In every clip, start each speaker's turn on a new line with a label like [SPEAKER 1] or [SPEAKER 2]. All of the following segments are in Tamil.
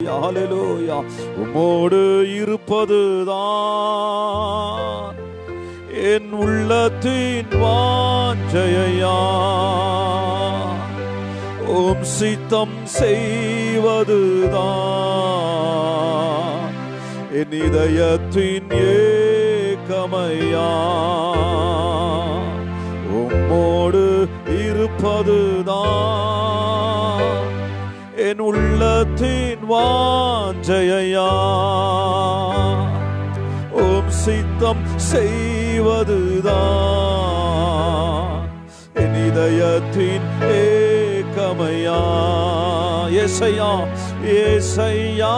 [SPEAKER 1] ஹalleluya ஹalleluya உம்மோடு இருப்பதுதான் என் உள்ளத்தின் வாஞ்சையா ஓம் சித்தம் செய்வதுதான் என் இதயத்தின் ஏக்கமையா உம்மோடு இருப்பதுதான் என் உள்ளத்தின் வாஞ்சையா ஓம் சித்தம் செய்வதுதான் என் இதயத்தின் ஏக்கமையா ஏசையா ஏசையா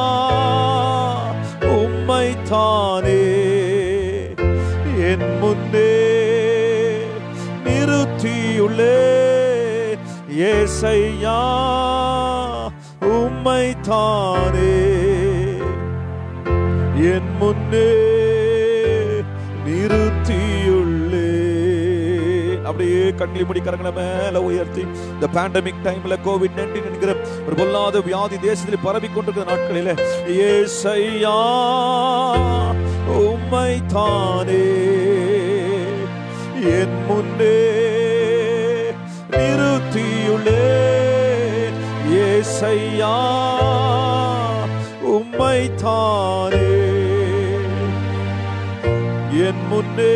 [SPEAKER 1] உம்மைத்தானே என் முன்னே நிறுத்தியுள்ளே ஏசையா உம்மைத்தானே என் முன்னே நிறுத்தியுள்ளே அப்படியே கண்களை முடி கரங்களை மேல உயர்த்தி இந்த பேண்டமிக் டைம்ல கோவிட் நைன்டீன் என்கிற ஒரு பொல்லாத வியாதி தேசத்தில் பரவி கொண்டிருக்கிற நாட்களில ஏசையா உம்மை தானே என் முன்னே நிறுத்தியுள்ளே ஏசையா உம்மை தானே என் முன்னே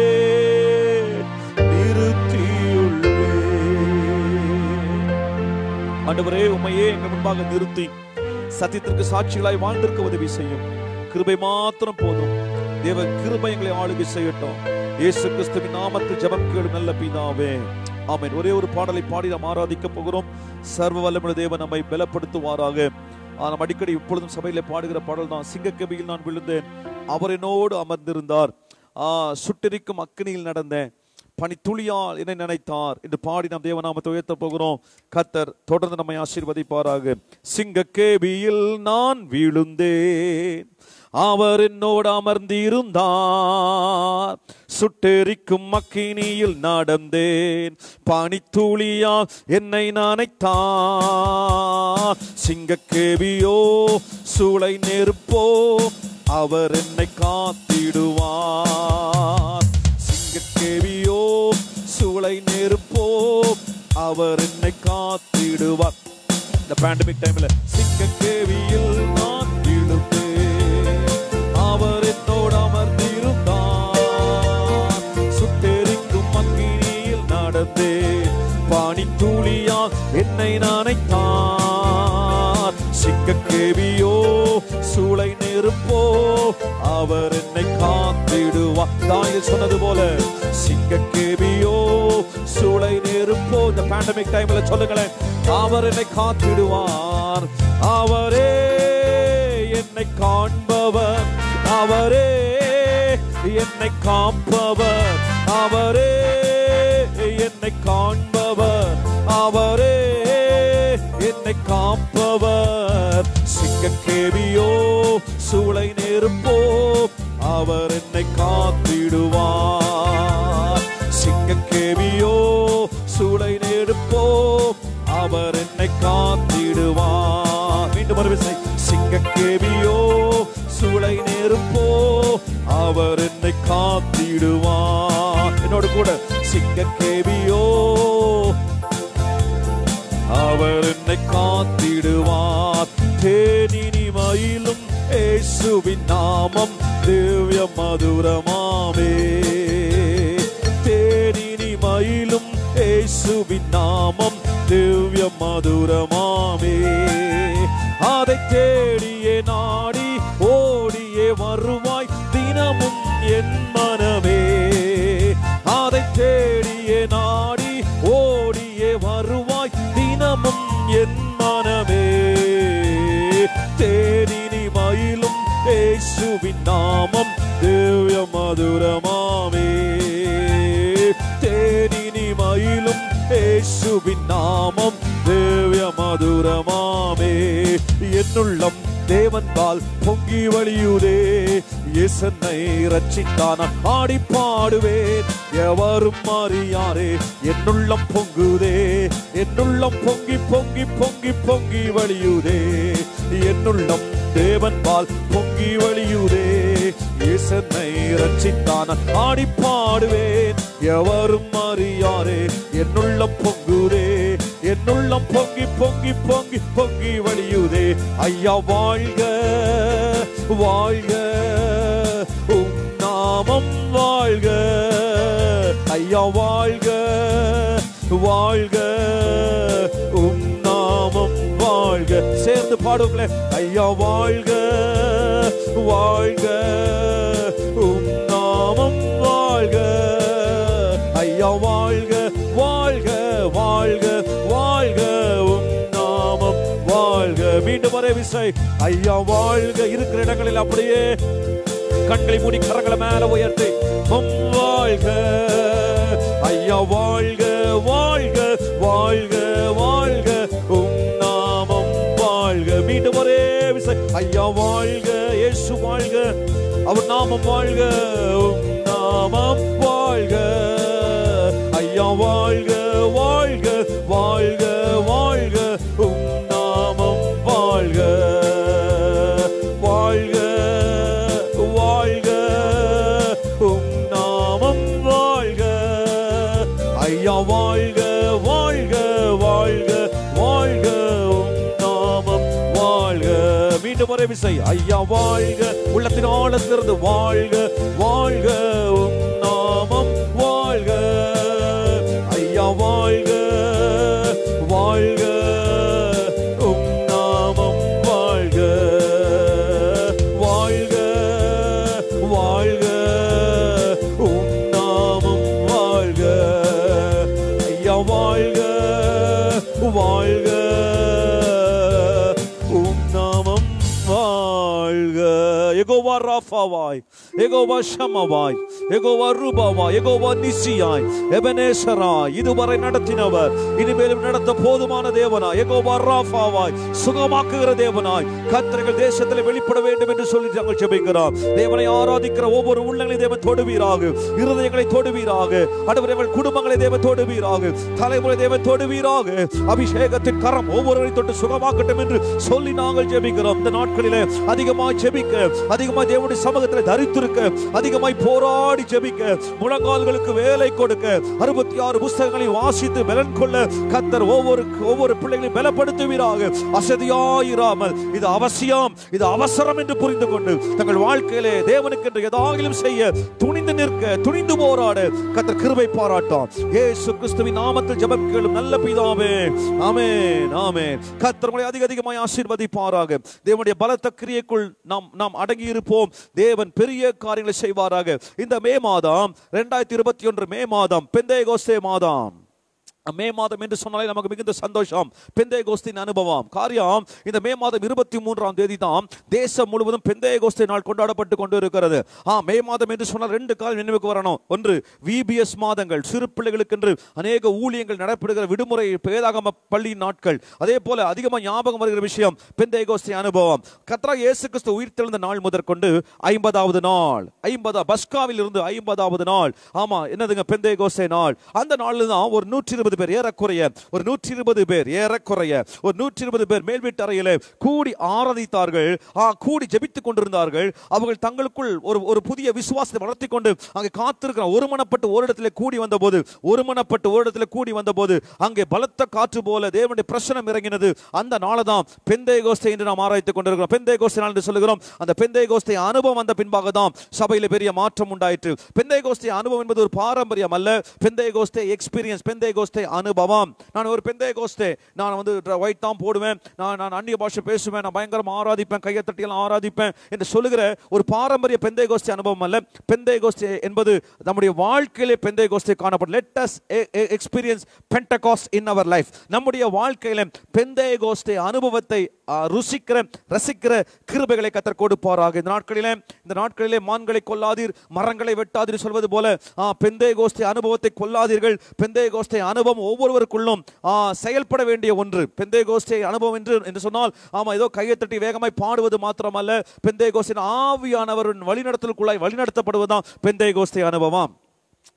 [SPEAKER 1] நிறுத்தியுள்ளே ஆண்டவரே உம்மையே எங்கள் முன்பாக நிறுத்தி சத்தியத்திற்கு சாட்சிகளாய் வாழ்ந்திருக்க உதவி செய்யும் கிருபை மாத்திரம் போதும் தேவ கிருபை எங்களை ஆளுகை செய்யட்டும் இயேசு கிறிஸ்துவின் நாமத்தில் ஜெபம் கேளும் நல்ல பிதாவே ஆமென் ஒரே ஒரு பாடலை பாடி நாம் ஆராதிக்க போகிறோம் சர்வ வல்லமுள்ள தேவன் நம்மை பலப்படுத்துவாராக ஆ, நாம் அடிக்கடி இப்பொழுதும் சபையில பாடுகிற பாடல் தான் சிங்கக்கபியில் நான் விழுந்தேன் அவர் என்னோடு அமர்ந்திருந்தார் ஆ சுட்டெரிக்கும் அக்கினியில் நடந்தேன் பனித்துளியால் என்னை நினைத்தார் என்று பாடி நாம் தேவநாமத்தை உயர்த்த போகிறோம் கத்தர் தொடர்ந்து நம்மை ஆசீர்வதிப்பாராக சிங்கக்கேபியில் நான் விழுந்தேன் அவர் என்னோடு அமர்ந்திருந்தார் சுட்டெரிக்கும் மக்கினியில் நடந்தேன் பனித்துளியால் என்னை நனைத்தார் சிங்கக்கேவியோ சூளை நெருப்போ அவர் என்னை காத்திடுவார் சிங்கக்கேவியோ சூளை நெருப்போ அவர் என்னை காத்திடுவார் இந்த பேண்டமிக் டைம்ல சிங்கக்கேவியில் நான் விழுந்தேன் அவர் என்னோடு அமர்ந்திருந்தார் சுட்டெரிக்கும் அக்கினியில் நடந்தேன் பானித்துளியால் என்னை நனைத்தார் சிங்கக்கேவியோ சூளை நெருப்போ அவர் என்னை காத்திடுவார் தாயில் சொன்னது போல சிங்கக்கேவியோ சூளை நெருப்போ இந்த பேண்டமிக் டைம்ல சொல்லுங்களேன் அவர் என்னை காத்திடுவார் அவரே என்னை காண்பவர் அவரே என்னை காப்பவர் அவரே என்னை காண்பவர் அவரே என்னை காப்பவர் சிங்கக்கேவியோ சூளை நெருப்போ அவர் என்னை காத்திடுவார் சிங்கக்கேவியோ சூளை நெருப்போ அவர் என்னை காத்திடுவார் மீண்டும் ஒரு விசை சிங்கக்கேவியோ சூளை நெருப்போ அவர் என்னை காத்திடுவார் என்னோடு கூட சிங்கக்கேவியோ அவர் என்னை காத்திடுவார் தேனினி மயிலும் இயேசுவின் நாமம் திவ்ய மதுரமாமே தேனினி மயிலும் இயேசுவின் நாமம் திவ்ய மதுரமாமே அதை தேடியே நாடி ஓடியே வருவாய் தினமும் என் மனமே அதை தேடியே நாடி ஓடியே வருவாய் தினமும் என் மனமே தேனினி மயிலும் இயேசுவின் நாமம் திவ்ய மதுரமாமே தேனினி மயிலும் இயேசுவின் நாமம் திவ்ய மதுரமாமே என்னுள்ளம் தேவன்பால் பொங்கி வழியுதே இயேசன்னை ரட்சித்தான ஆடி பாடுவேன் எவரும் அறியாரே என்னுள்ளம் பொங்குதே என்னுள்ளம் பொங்கி பொங்கி பொங்கி பொங்கி வழியுதே என்னுள்ளம் தேவன்பால் பொங்கி வழியுதே இயேசன்னை ரட்சித்தான ஆடி பாடுவேன் எவரும் அறியாரே என்னுள்ளம் பொங்குதே என்னுள்ளம் பொங்கி பொங்கி பொங்கி பொங்கி வழியுதே ஐயா வாழ்க வாழ்க உம் நாமம் வாழ்க ஐயா வாழ்க வாழ்க உம் நாமம் வாழ்க சேர்ந்து பாடுங்களேன் ஐயா வாழ்க வாழ்க உம் நாமம் வாழ்க ஐயா வாழ்க வாழ்க வாழ்க வாழ்க உம் நாமம் வாழ்க மீண்டும் ஒரே விசை ஐயா வாழ்க இருக்கிற இடங்களில் அப்படியே கண்களை மூடி கரங்களை மேல உயர்த்தி உம் வாழ்க ஐயா வாழ்க வாழ்க வாழ்க வாழ்க உம் நாமம் வாழ்க மீண்டும் ஒரே விசை ஐயா வாழ்க இயேசு வாழ்க அவர் நாமம் வாழ்க உம் நாமம் வாழ்க ஐயா வாழ்க வாழ்க வாழ்க வாழ்க உம் நாமம் வாழ்க வாழ்க வாழ்க உம் நாமம் வாழ்க ஐயா வாழ்க வாழ்க வாழ்க வாழ்க உம் நாமம் வாழ்க மீண்டும் ஒரே விசை ஐயா வாழ்க உள்ளத்தின் ஆழத்திலிருந்து வாழ்க வாழ்க உம் நாமம் வாழ்க ஐயா வாழ்க வாழ்க உம் நாமம் வாழ்க வாழ்க வாழ்க உம் நாமம் வாழ்க ஐயா வாழ்க வாழ்க உம் நாமம் வாழ்க எகோவா ராஃபாவாய் எகோவா ஷமவாய் எகோவா ரூபாவாய் எகோவா நிசியாய் எபனேசராய் இதுவரை நடத்தினவர் இனிமேலும் நடத்த போதுமான தேவனாய் எகோவா ராஃபாவாய் சுகமாக்குகிற தேவனாய் கத்திரங்கள் தேசத்தில் வெளிப்பட வேண்டும் என்று சொல்லி நாங்கள் ஜெபிக்கிறோம் தேவனை ஆராதிக்கிற ஒவ்வொரு உள்ளங்களை தேவன் தொடுவீராக இருதயங்களை தொடுவீராக அடுவர்கள் குடும்பங்களை தேவன் தொடுவீராக தலைமுறை தேவன் தொடுவீராக அபிஷேகத்தின் கரம் ஒவ்வொருவரை தொட்டு சுகமாக்கட்டும் என்று சொல்லி நாங்கள் ஜெபிக்கிறோம் இந்த நாட்களிலே அதிகமாய் ஜெபிக்க அதிகமாய் தேவனுடைய சமூகத்தில் தரித்திருக்க அதிகமாய் போராடி ஜெபிக்க முழங்கால்களுக்கு வேலை கொடுக்க அறுபத்தி ஆறு புஸ்தகங்களை வாசித்து பலன் கொள்ள கத்தர் ஒவ்வொரு ஒவ்வொரு பிள்ளைகளையும் பலப்படுத்துவீராக அசதியாயிராமல் இது அவசியம் இது அவசரம் என்று புரிந்து கொண்டு தங்கள் வாழ்க்கையிலே தேவனுக்கு என்று ஏதாகிலும் செய்ய துணிந்து நிற்க துணிந்து போராட கத்தர் கிருபை பாராட்டாம் ஏசு கிறிஸ்துவின் நாமத்தில் ஜெபம் கேளும் நல்ல பிதாவே ஆமென் ஆமென் கத்தர் உங்களை அதிக அதிகமாய் ஆசீர்வதிப்பாராக தேவனுடைய பலத்த கிரியைக்குள் நாம் நாம் அடங்கி இருப்போம் தேவன் பெரிய காரியங்களை செய்வாராக இந்த மே மாதம் ரெண்டாயிரத்தி இருபத்தி ஒன்று மே மாதம் பெந்தேகோஸ்தே மாதம் மே மாதம் என்று சொன்னாலே நமக்கு மிகுந்த சந்தோஷம் பெந்தே கோஸ்தின் அனுபவம் காரியம் இந்த மே மாதம் இருபத்தி மூன்றாம் தேதி தான் தேசம் முழுவதும் பெந்தே கோஸ்தி நாள் கொண்டாடப்பட்டு கொண்டு இருக்கிறது ஆ மே மாதம் என்று சொன்னால் ரெண்டு காலம் நினைவுக்கு வரணும் ஒன்று விபிஎஸ் மாதங்கள் சிறு பிள்ளைகளுக்கென்று அநேக ஊழியங்கள் நடைபெறுகிற விடுமுறை பேதாகம பள்ளி நாட்கள் அதே போல அதிகமாக ஞாபகம் வருகிற விஷயம் பெந்தே கோஸ்தி அனுபவம் கத்ரா இயேசு கிறிஸ்து உயிர்த்தெழுந்த நாள் முதற்கொண்டு ஐம்பதாவது நாள் ஐம்பதா பஸ்காவில் இருந்து ஐம்பதாவது நாள் ஆமா என்னதுங்க பெந்தே கோஸ்தே நாள் அந்த நாள்ல தான் ஒரு நூற்றி இருபது பேர் ஏறக்குறைய ஒரு நூற்றி இருபது பேர் ஏறக்குறைய ஒரு நூற்றி இருபது பேர் மேல் வீட்டு அறையிலே கூடி ஆராதித்தார்கள் ஆ, கூடி ஜெபித்துக் கொண்டிருந்தார்கள் அவர்கள் தங்களுக்குள் ஒரு ஒரு புதிய விசுவாசத்தை வளர்த்தி கொண்டு அங்கே காத்திருக்கிற ஒருமனப்பட்டு ஓரிடத்திலே கூடி வந்தபோது ஒருமனப்பட்டு ஓரிடத்திலே கூடி வந்தபோது அங்கே பலத்த காற்று போல தேவனுடைய பிரசனம் இறங்கினது அந்த நாளை தான் பெந்தை கோஸ்தை என்று நாம் ஆராய்த்துக் கொண்டிருக்கிறோம் பெந்தை கோஸ்தை நாள் என்று சொல்லுகிறோம் அந்த பெந்தை கோஸ்தை அனுபவம் வந்த பின்பாக தான் சபையில பெரிய மாற்றம் உண்டாயிற்று பெந்தை கோஸ்தை அனுபவம் என்பது ஒரு பாரம்பரியம் அல்ல பெந்தை கோஸ்தை எக்ஸ்பீரியன்ஸ் பெந்தை கோஸ்தை அனுபவம் நான் ஒரு பெந்தை கோஸ்தே நான் வந்து ஒயிட் தான் போடுவேன் நான் நான் அந்நிய பாஷை பேசுவேன் நான் பயங்கரமா ஆராதிப்பேன் கையை தட்டியெல்லாம் ஆராதிப்பேன் என்று சொல்லுகிற ஒரு பாரம்பரிய பெந்தை கோஸ்தி அனுபவம் அல்ல பெந்தை கோஸ்தி என்பது நம்முடைய வாழ்க்கையிலே பெந்தை கோஸ்தி காணப்படும் let us experience Pentecost in our life நம்முடைய வாழ்க்கையில பெந்தை கோஸ்தி அனுபவத்தை ஆ, ருசிக்கிற ரசிக்கிற கிருபைகளை கத்தர் கொடுப்பாராக இந்த நாட்களிலே இந்த நாட்களிலே மான்களை கொல்லாதீர் மரங்களை வெட்டாதீர் சொல்வது போல ஆ, பெந்தை கோஸ்தி அனுபவத்தை கொல்லாதீர்கள் பெந்தை கோஸ்தை அனுபவம் ஒவ்வொருவருக்குள்ளும் ஆ, செயல்பட வேண்டிய ஒன்று பெந்தை கோஸ்தை அனுபவம் என்று என்று சொன்னால் ஆமா ஏதோ கையை தட்டி வேகமாய் பாடுவது மாத்திரமல்ல பெந்தை கோஸ்தின் ஆவியானவரின் வழிநடத்தலுக்குள்ளாய் வழிநடத்தப்படுவதுதான் பெந்தை கோஸ்தை அனுபவம்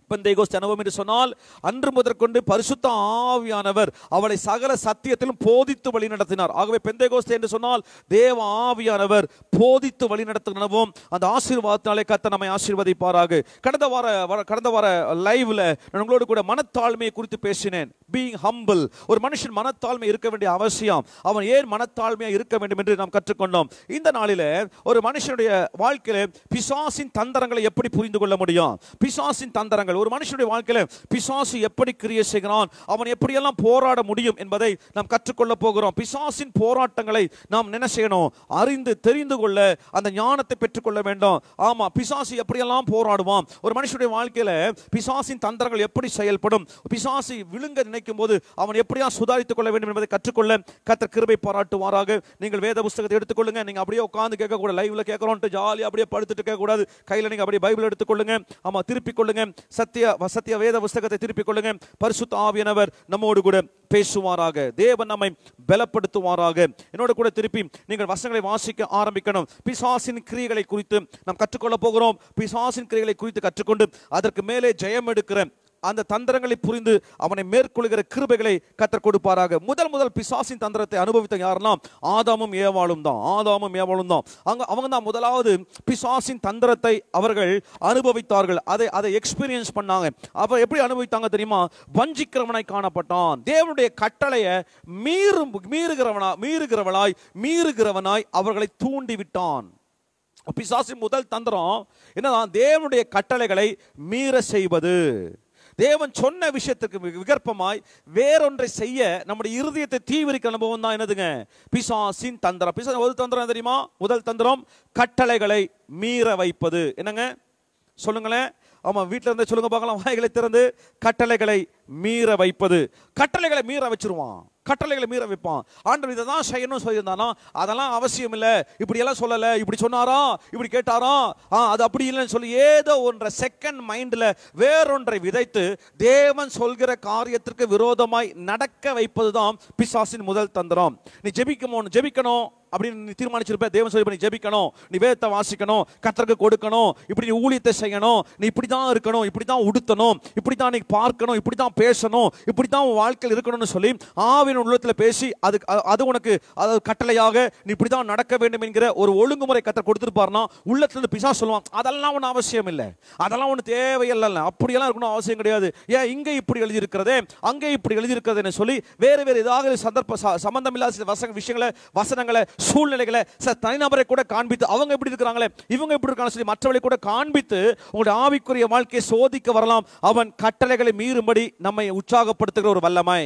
[SPEAKER 1] பெந்தைகோஸ்து அனுபவம் என்று சொன்னால் அன்று முதற்கொண்டு பரிசுத்த ஆவியானவர் அவளை சகல சத்தியத்திலும் போதித்து வழி நடத்தினார் ஆகவே பெந்தைகோஸ்து என்று சொன்னால் தேவ ஆவியானவர் போதித்து வழி நடத்தும் அனுபவம் அந்த ஆசீர்வாதத்தினாலே கத்த நம்மை ஆசீர்வதிப்பாராக கடந்த வார வர- கடந்த வார லைவ்ல நான் உங்களோடு கூட மனத்தாழ்மையை குறித்து பேசினேன் பீயிங் ஹம்பிள் ஒரு மனுஷன் மனத்தாழ்மை இருக்க வேண்டிய அவசியம் அவன் ஏன் மனத்தாழ்மையா இருக்க வேண்டும் என்று நாம் கற்றுக்கொண்டோம் இந்த நாளில ஒரு மனுஷனுடைய வாழ்க்கையில பிசாசின் தந்திரங்களை எப்படி புரிந்து கொள்ள முடியும் பிசாசின் தந்திரங்கள் ஒரு மனுஷனுடைய வாழ்க்கையில பிசாசு எப்படி கிரியை செய்கிறான் அவன் எப்படியெல்லாம் போராட முடியும் என்பதை நாம் கற்றுக்கொள்ள போகிறோம் பிசாசின் போராட்டங்களை நாம் என்ன செய்யணும் அறிந்து தெரிந்து கொள்ள அந்த ஞானத்தை பெற்றுக்கொள்ள வேண்டும் ஆமா பிசாசு எப்படியெல்லாம் போராடுவான் ஒரு மனுஷனுடைய வாழ்க்கையில பிசாசின் தந்திரங்கள் எப்படி செயல்படும் பிசாசு விழுங்க நினைக்கும் போது அவன் எப்படியா சுதாரித்துக் கொள்ள வேண்டும் என்பதை கற்றுக்கொள்ள கத்தர் கிருபை பாராட்டுவாராக நீங்கள் வேத புஸ்தகத்தை எடுத்துக்கொள்ளுங்க நீங்க அப்படியே உட்கார்ந்து கேட்க கூட லைவ்ல கேட்கறோம்ட்டு ஜாலியா அப்படியே படுத்துட்டு கேட்க கூடாது கையில நீங்க அப்படியே பைபிள் எடுத்துக்கொள்ளுங்க ஆமா திருப்பிக் கொள்ளுங்க சத்திய சத்திய வேத புஸ்தகத்தை திருப்பிக் கொள்ளுங்க பரிசுத்த ஆவியானவர் நம்மோடு கூட பேசுவாராக தேவன் நம்மை பலப்படுத்துவாராக என்னோட கூட திருப்பி நீங்கள் வசனங்களை வாசிக்க ஆரம்பிக்கணும் பிசாசின் கிரியைகளை குறித்து நாம் கற்றுக்கொள்ள போகிறோம் பிசாசின் கிரியைகளை குறித்து கற்றுக்கொண்டு அதற்கு மேலே ஜெயம் எடுக்கிற அந்த தந்திரங்களை புரிந்து அவனை மேற்கொள்கிற கிருபைகளை கத்தர் கொடுப்பாராக முதல் முதல் பிசாசின் தந்திரத்தை அனுபவித்த யாருன்னா ஆதாமும் ஏவாளும் தான் ஆதாமும் ஏவாளும் தான் அங்க அவங்க தான் முதலாவது பிசாசின் தந்திரத்தை அவர்கள் அனுபவித்தார்கள் அதை அதை எக்ஸ்பீரியன்ஸ் பண்ணாங்க அப்ப எப்படி அனுபவித்தாங்க தெரியுமா வஞ்சிக்கிறவனாய் காணப்பட்டான் தேவனுடைய கட்டளையை மீறும் மீறுகிறவனா மீறுகிறவனாய் மீறுகிறவனாய் அவர்களை தூண்டி விட்டான் பிசாசின் முதல் தந்திரம் என்னதான் தேவனுடைய கட்டளைகளை மீற செய்வது தேவன் சொன்ன விஷயத்துக்கு வி- விகற்பமாய் வேறொன்றை செய்ய நம்முடைய இருதயத்தை தீவிரிக்க அனுபவம் தான் என்னதுங்க பிசாசின் தந்திரம் பிசாசின் ஒரு தந்திரம் என்ன தெரியுமா முதல் தந்திரம் கட்டளைகளை மீற வைப்பது என்னங்க சொல்லுங்களேன் ஆமா வீட்ல இருந்து சொல்லுங்க பார்க்கலாம் வாய்களை திறந்து கட்டளைகளை மீற வைப்பது கட்டளைகளை மீற வச்சிருவான் கட்டளைகளை மீற வைப்பான் ஆண்டவர் இதை தான் செய்யணும் சொல்லியிருந்தானா அதெல்லாம் அவசியம் இல்லை இப்படி எல்லாம் சொல்லல இப்படி சொன்னாரா இப்படி கேட்டாரா ஆ அது அப்படி இல்லைன்னு சொல்லி ஏதோ ஒன்றை செகண்ட் மைண்ட்ல வேறொன்றை விதைத்து தேவன் சொல்கிற காரியத்திற்கு விரோதமாய் நடக்க வைப்பதுதான் பிசாசின் முதல் தந்திரம் நீ ஜெபிக்கணும் ஜெபிக்கணும் அப்படின்னு நீ தீர்மானிச்சிருப்ப தேவன் சொல்லி நீ ஜெபிக்கணும் நீ வேதத்தை வாசிக்கணும் கத்தருக்கு கொடுக்கணும் இப்படி நீ ஊழியத்தை செய்யணும் நீ இப்படி தான் இருக்கணும் இப்படி தான் உடுத்தணும் இப்படி தான் நீ பார்க்கணும் இப்படி தான் பேசணும் இப்படி தான் உன் வாழ்க்கையில் இருக்கணும்னு சொல்லி ஆவின் உள்ளத்தில் பேசி அது அது உனக்கு அது கட்டளையாக நீ இப்படி தான் நடக்க வேண்டும் என்கிற ஒரு ஒழுங்குமுறை கத்தர் கொடுத்துருப்பாருன்னா உள்ளத்துல பிசா சொல்லுவான் அதெல்லாம் ஒன்றும் அவசியம் இல்லை அதெல்லாம் ஒன்றும் தேவையில்லை அப்படியெல்லாம் இருக்கணும் அவசியம் கிடையாது ஏன் இங்கே இப்படி எழுதியிருக்கிறதே அங்கே இப்படி எழுதியிருக்கிறதுன்னு சொல்லி வேறு வேறு ஏதாவது சந்தர்ப்ப ச- சம்பந்தமில்லாத சில வச விஷயங்களை வசனங்களை சூழ்நிலைகளை சில தனிநபரை கூட காண்பித்து அவங்க எப்படி இருக்கிறாங்களே இவங்க எப்படி இருக்காங்க சொல்லி மற்றவர்களை கூட காண்பித்து உங்களுடைய ஆவிக்குரிய வாழ்க்கையை சோதிக்க வரலாம் அவன் கட்டளைகளை மீறும்படி நம்மை உற்சாகப்படுத்துகிற ஒரு வல்லமை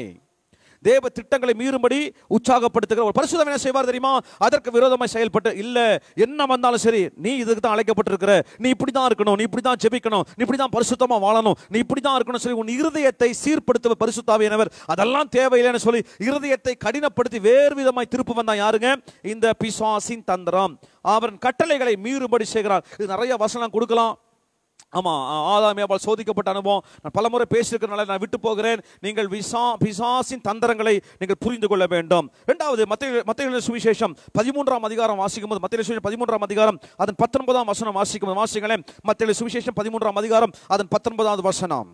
[SPEAKER 1] தேவ திட்டங்களை மீறும்படி உற்சாகப்படுத்துகிற ஒரு பரிசுத்தம் என்ன செய்வார் தெரியுமா அதற்கு விரோதமாய் செயல்பட்டு இல்ல என்ன வந்தாலும் சரி நீ இதுக்கு தான் அழைக்கப்பட்டிருக்கிற நீ இப்படி தான் இருக்கணும் நீ இப்படி தான் ஜெபிக்கணும் நீ இப்படி தான் பரிசுத்தமா வாழணும் நீ இப்படி தான் இருக்கணும் சொல்லி உன் இருதயத்தை சீர்படுத்துவ பரிசுத்தாவியானவர் அதெல்லாம் தேவையில்லைன்னு சொல்லி இருதயத்தை கடினப்படுத்தி வேறு விதமாய் திருப்பு வந்தான் யாருங்க இந்த பிசாசின் தந்திரம் அவன் கட்டளைகளை மீறும்படி செய்கிறார் இது நிறைய வசனம் கொடுக்கலாம் ஆமா ஆ- ஆதாம் ஏவாள் சோதிக்கப்பட்ட அனுபவம் நான் பலமுறை பேசியிருக்கிறனால நான் விட்டு போகிறேன் நீங்கள் விசா பிசாசின் தந்திரங்களை நீங்கள் புரிந்து கொள்ள வேண்டும் இரண்டாவது மத்திய மத்திய சுவிசேஷம் பதிமூன்றாம் அதிகாரம் வாசிக்கும் போது மத்திய சுவிசேஷம் பதிமூன்றாம் அதிகாரம் அதன் பத்தொன்பதாம் வசனம் வாசிக்கும் போது வாசிங்களேன் மத்திய சுவிசேஷம் பதிமூன்றாம் அதிகாரம் அதன் பத்தொன்பதாவது வசனம்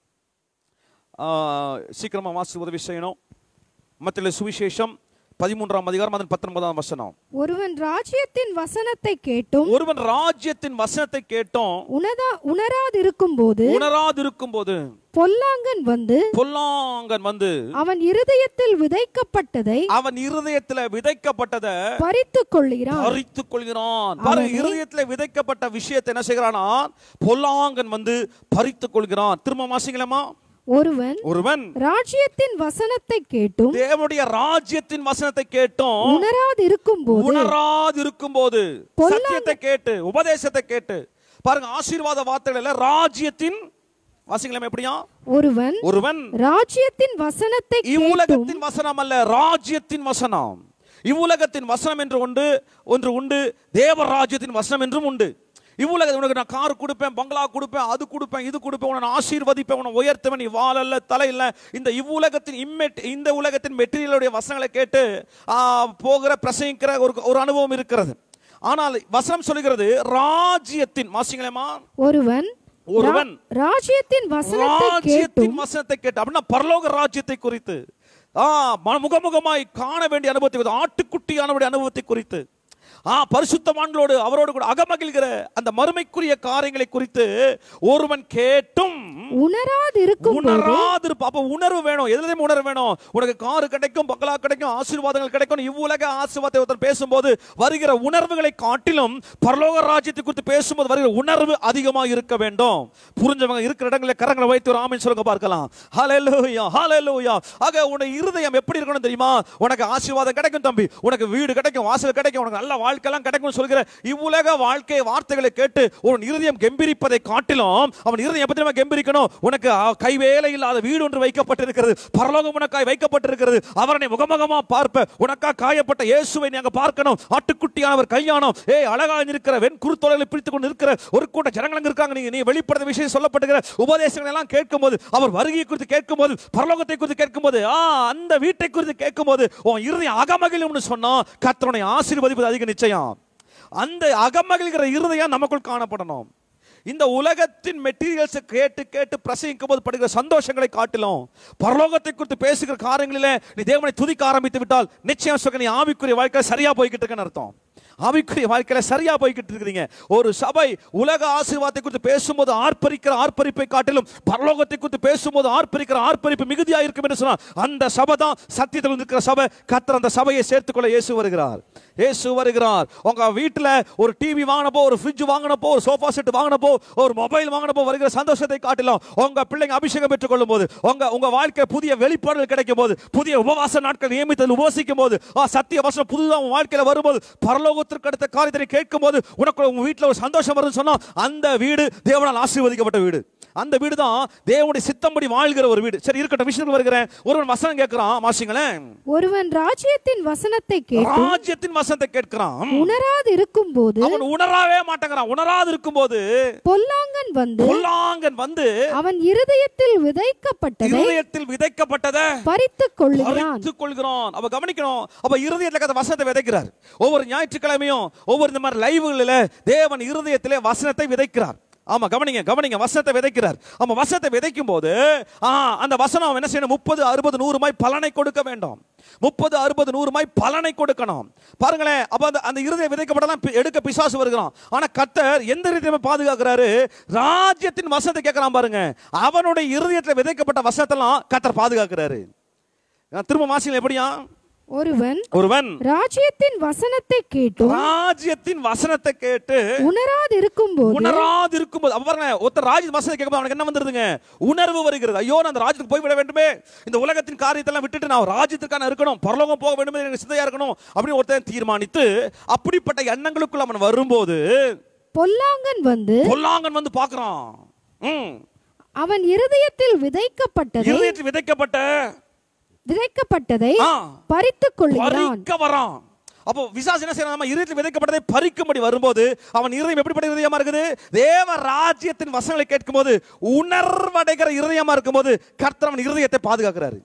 [SPEAKER 1] ஆ, சீக்கிரமா வாசி உதவி செய்யணும் மத்திய சுவிசேஷம் பதிமூன்றாம் அதிகாரம் அதன் பத்தொன்பதாம் வசனம்
[SPEAKER 2] ஒருவன் ராஜ்யத்தின் வசனத்தை கேட்டும்
[SPEAKER 1] ஒருவன் ராஜ்யத்தின் வசனத்தை கேட்டோம்
[SPEAKER 2] உணரா உணராதிருக்கும் போது
[SPEAKER 1] உணராதிருக்கும் போது
[SPEAKER 2] பொல்லாங்கன் வந்து
[SPEAKER 1] பொல்லாங்கன் வந்து
[SPEAKER 2] அவன் இருதயத்தில் விதைக்கப்பட்டதை
[SPEAKER 1] அவன் இருதயத்துல விதைக்கப்பட்டதை
[SPEAKER 2] பறித்துக் கொள்கிறான்
[SPEAKER 1] பறித்துக் கொள்கிறான் பாருங்க இருதயத்துல விதைக்கப்பட்ட விஷயத்தை என்ன செய்கிறானா பொல்லாங்கன் வந்து பறித்துக் கொள்கிறான் திரும்ப வாசிங்களேமா
[SPEAKER 2] ஒருவன்
[SPEAKER 1] ஒருவன்
[SPEAKER 2] ராஜ்யத்தின் வசனத்தை கேட்டும்
[SPEAKER 1] தேவனுடைய ராஜ்யத்தின் வசனத்தை கேட்டோம்
[SPEAKER 2] உணராதிருக்கும் போது
[SPEAKER 1] உணராது இருக்கும்போது
[SPEAKER 2] பொல்லாங்க-
[SPEAKER 1] சத்தியத்தை கேட்டு உபதேசத்தை கேட்டு பாருங்க ஆசீர்வாத வார்த்தைகள் எல்லாம் ராஜ்யத்தின் வாசிங்களேமா எப்படியா
[SPEAKER 2] ஒருவன்
[SPEAKER 1] ஒருவன்
[SPEAKER 2] ராஜ்யத்தின் வசனத்தை கேட்டும்
[SPEAKER 1] இவ்வுலகத்தின் வசனம் அல்ல ராஜ்யத்தின் வசனம் இவ்வுலகத்தின் வசனம் என்று உண்டு ஒன்று உண்டு தேவ ராஜ்யத்தின் வசனம் என்றும் உண்டு இவ்வுலகத்தில் உனக்கு நான் கார் கொடுப்பேன் பங்களா கொடுப்பேன் அது கொடுப்பேன் இது கொடுப்பேன் உன்னை நான் ஆசீர்வதிப்பேன் உன்னை உயர்த்துவேன் நீ வாழல்ல தலை இல்ல இந்த இவ்வுலகத்தின் இம்மெட் இந்த உலகத்தின் மெட்டீரியலுடைய வசனங்களை கேட்டு ஆ, போகிற பிரசங்கிக்கிற ஒரு ஒரு அனுபவம் இருக்கிறது ஆனால் வசனம் சொல்லுகிறது ராஜ்யத்தின் வாசிங்களேமா
[SPEAKER 2] ஒருவன்
[SPEAKER 1] ஒருவன்
[SPEAKER 2] ராஜ்யத்தின் வசனத்தை கேட்டும்
[SPEAKER 1] ராஜ்யத்தின் வசனத்தை கேட்டு அப்படின்னா பரலோக ராஜ்யத்தை குறித்து ஆ ம- முகமுகமாய் காண வேண்டிய அனுபவத்தை குறித்து ஆட்டுக்குட்டியானவருடைய அனுபவத்தை குறித்து ஆ பரிசுத்தவான்களோடு அவரோடு கூட அகமகிழ்கிற அந்த மறுமைக்குரிய காரியங்களை குறித்து ஒருவன் கேட்டும்
[SPEAKER 2] உணராதிருக்கும்
[SPEAKER 1] உணராது இருப்ப அப்ப உணர்வு வேணும் எதுலையும் உணர்வு வேணும் உனக்கு காரு கிடைக்கும் பங்களா கிடைக்கும் ஆசீர்வாதங்கள் கிடைக்கும் இவ்வுலக ஆசீர்வாதத்தை ஒருத்தன் பேசும்போது வருகிற உணர்வுகளை காட்டிலும் பரலோக ராஜ்யத்தை குறித்து பேசும்போது வருகிற உணர்வு அதிகமாக இருக்க வேண்டும் புரிஞ்சவங்க இருக்கிற இடங்களில் கரங்களை வைத்து ஒரு ஆமென் சொல்லுங்க பார்க்கலாம் ஹalleluya ஹalleluya ஆக உன்னுடைய இருதயம் எப்படி இருக்கணும் தெரியுமா உனக்கு ஆசீர்வாதம் கிடைக்கும் தம்பி உனக்கு வீடு கிடைக்கும் வாசல் கிடைக்கும் உனக்கு நல்ல வாழ்க்கையெல்லாம் கிடைக்கும் சொல்கிற இவ்வுலக வாழ்க்கை வார்த்தைகளை கேட்டு உன் இருதயம் கெம்பீரிப்பதை காட்டிலும் அவன் இருதயம் எப்படி தெரியுமா கெம்பீரிக்கணும் உனக்கு ஆ, கைவேலை இல்லாத வீடு ஒன்று வைக்கப்பட்டிருக்கிறது பரலோகம் உனக்காய் வைக்கப்பட்டிருக்கிறது அவரனை முகமுகமா பார்ப்ப உனக்கா காயப்பட்ட இயேசுவை நீ அங்க பார்க்கணும் ஆட்டுக்குட்டியானவர் கையானம் ஏய் அழகா இருக்கிற வெண் குருத்தோலைகளை பிடித்துக் கொண்டு இருக்கிற ஒரு கூட்ட ஜனங்கள் அங்க இருக்காங்க நீங்க நீ வெளிப்படுத்த விஷயம் சொல்லப்பட்டிருக்கிற உபதேசங்கள் எல்லாம் கேட்கும்போது அவர் வருகை குறித்து கேட்கும்போது பரலோகத்தை குறித்து கேட்கும்போது ஆ அந்த வீட்டை குறித்து கேட்கும்போது உன் இருதயம் அகமகிழும்னு சொன்னா கர்த்தருடைய ஆசீர்வதிப்பது அதிக நிச்சயம் அந்த அகமகிழ்கிற இருதயம் நமக்குள் காணப்படணும் இந்த உலகத்தின் மெட்டீரியல்ஸை கேட்டு கேட்டு பிரசங்கிக்கும் போது படுகிற சந்தோஷங்களை காட்டிலும் பரலோகத்தை குறித்து பேசுகிற காரியங்களிலே நீ தேவனை துதிக்க ஆரம்பித்து விட்டால் நிச்சயம் சொல்ல நீ ஆவிக்குரிய வாழ்க்கை சரியா போய்கிட்டு இருக்கேன்னு அர்த்தம் ஆவிக்குரிய வாழ்க்கையில சரியா போய்கிட்டு இருக்கிறீங்க ஒரு சபை உலக ஆசீர்வாதத்தை குறித்து பேசும்போது ஆர்ப்பரிக்கிற ஆர்ப்பரிப்பை காட்டிலும் பரலோகத்தை குறித்து பேசும்போது ஆர்ப்பரிக்கிற ஆர்ப்பரிப்பு மிகுதியா இருக்கும் என்று சொன்னால் அந்த சபை தான் சத்தியத்தில் இருக்கிற சபை கத்தர் அந்த சபையை சேர்த்துக்கொள்ள இயேசு வருகிறார் இயேசு வருகிறார் உங்க வீட்டுல ஒரு டிவி வாங்கினப்போ ஒரு ஃப்ரிட்ஜ் வாங்கினப்போ ஒரு சோஃபா செட் வாங்கினப்போ ஒரு மொபைல் வாங்கினப்போ வருகிற சந்தோஷத்தை காட்டிலும் உங்க பிள்ளைங்க அபிஷேகம் பெற்றுக் கொள்ளும் போது உங்க உங்க வாழ்க்கை புதிய வெளிப்பாடுகள் கிடைக்கும் போது புதிய உபவாச நாட்கள் நியமித்தல் உபவாசிக்கும் போது ஆ, சத்திய வசனம் புதுதாக உன் வாழ்க்கையில வரும்போது பரலோகத்திற்கு அடுத்த காரியத்தை கேட்கும் போது உனக்கு உங்க வீட்டில் ஒரு சந்தோஷம் வருதுன்னு சொன்னா அந்த வீடு தேவனால் ஆசீர்வதிக்கப்பட்ட வீடு அந்த வீடு தான் தேவனுடைய சித்தம்படி வாழ்கிற ஒரு வீடு சரி இருக்கட்டும் விஷயத்துக்கு வருகிறேன் ஒருவன் வசனம் கேட்கிறான் மாசிங்களேன்
[SPEAKER 2] ஒருவன் ராஜ்யத்தின் வசனத்தை கேட்டும்
[SPEAKER 1] ராஜ்யத்தின் வசனத்தை கேட்கிறான்
[SPEAKER 2] உணராதிருக்கும் போது
[SPEAKER 1] அவன் உணராவே மாட்டேங்கிறான் உணராது இருக்கும்போது
[SPEAKER 2] பொல்லாங்கன் வந்து
[SPEAKER 1] பொல்லாங்கன் வந்து
[SPEAKER 2] அவன் இருதயத்தில் விதைக்கப்பட்டதை
[SPEAKER 1] இருதயத்தில் விதைக்கப்பட்டதை
[SPEAKER 2] பறித்துக் கொள்ளுகிறான்
[SPEAKER 1] பறித்துக் கொள்கிறான் அப்ப கவனிக்கணும் அப்ப இருதயத்துல அந்த வசனத்தை விதைக்கிறார் ஒவ்வொரு ஞாயிற்றுக்கிழமையும் ஒவ்வொரு இந்த மாதிரி லைவ்களில் தேவன் இருதயத்திலே வசனத்தை விதைக்கிறார் ஆமா கவனிங்க கவனிங்க வசனத்தை விதைக்கிறார் ஆமா வசனத்தை விதைக்கும் போது ஆ, அந்த வசனம் என்ன செய்யணும் முப்பது அறுபது நூறுமாய் பலனை கொடுக்க வேண்டும் முப்பது அறுபது நூறுமாய் பலனை கொடுக்கணும் பாருங்களேன் அப்ப அந்த அந்த இருதய விதைக்கப்பட்டதான் பி- எடுக்க பிசாசு வருகிறான் ஆனா கத்தர் எந்த ரீதியில பாதுகாக்கிறாரு ராஜ்யத்தின் வசனத்தை கேட்கறான் பாருங்க அவனுடைய இருதயத்துல விதைக்கப்பட்ட வசனத்தெல்லாம் கத்தர் பாதுகாக்கிறாரு நான் திரும்ப மாசிகள் எப்படியா
[SPEAKER 2] ஒருவன்
[SPEAKER 1] ஒருவன்
[SPEAKER 2] ராஜ்யத்தின் வசனத்தை கேட்டும்
[SPEAKER 1] ராஜ்யத்தின் வசனத்தை கேட்டு
[SPEAKER 2] உணராதிருக்கும் போது
[SPEAKER 1] உணராது இருக்கும்போது அப்ப பாருங்க ஒருத்தர் ராஜ்ய வசனத்தை கேட்கும்போது அவனுக்கு என்ன வந்துருதுங்க உணர்வு வருகிறது ஐயோ நான் அந்த ராஜ்யத்துக்கு போய் விட வேண்டுமே இந்த உலகத்தின் காரியத்தெல்லாம் விட்டுட்டு நான் ராஜ்யத்துக்கான இருக்கணும் பரலோகம் போக வேண்டும் எனக்கு சிந்தையா இருக்கணும் அப்படின்னு ஒருத்தன் தீர்மானித்து அப்படிப்பட்ட எண்ணங்களுக்குள்ள அவன் வரும்போது
[SPEAKER 2] பொல்லாங்கன் வந்து
[SPEAKER 1] பொல்லாங்கன் வந்து பார்க்கறான் ம்
[SPEAKER 2] அவன் இருதயத்தில் விதைக்கப்பட்டதை
[SPEAKER 1] இருதயத்தில் விதைக்கப்பட்ட
[SPEAKER 2] விதைக்கப்பட்டதை
[SPEAKER 1] ஆ,
[SPEAKER 2] பறித்துக் கொள்ளுகிறான்
[SPEAKER 1] பறிக்க வரான் அப்போ விசாஸ் என்ன செய்யறான் இருதயத்தில் விதைக்கப்பட்டதை பறிக்கும்படி வரும்போது அவன் இருதயம் எப்படிப்பட்ட இருதயமா இருக்குது தேவ ராஜ்யத்தின் வசனங்களை கேட்கும்போது உணர்வடைகிற இருதயமா இருக்கும்போது கர்த்தர் அவன் இருதயத்தை பாதுகாக்கிறாரு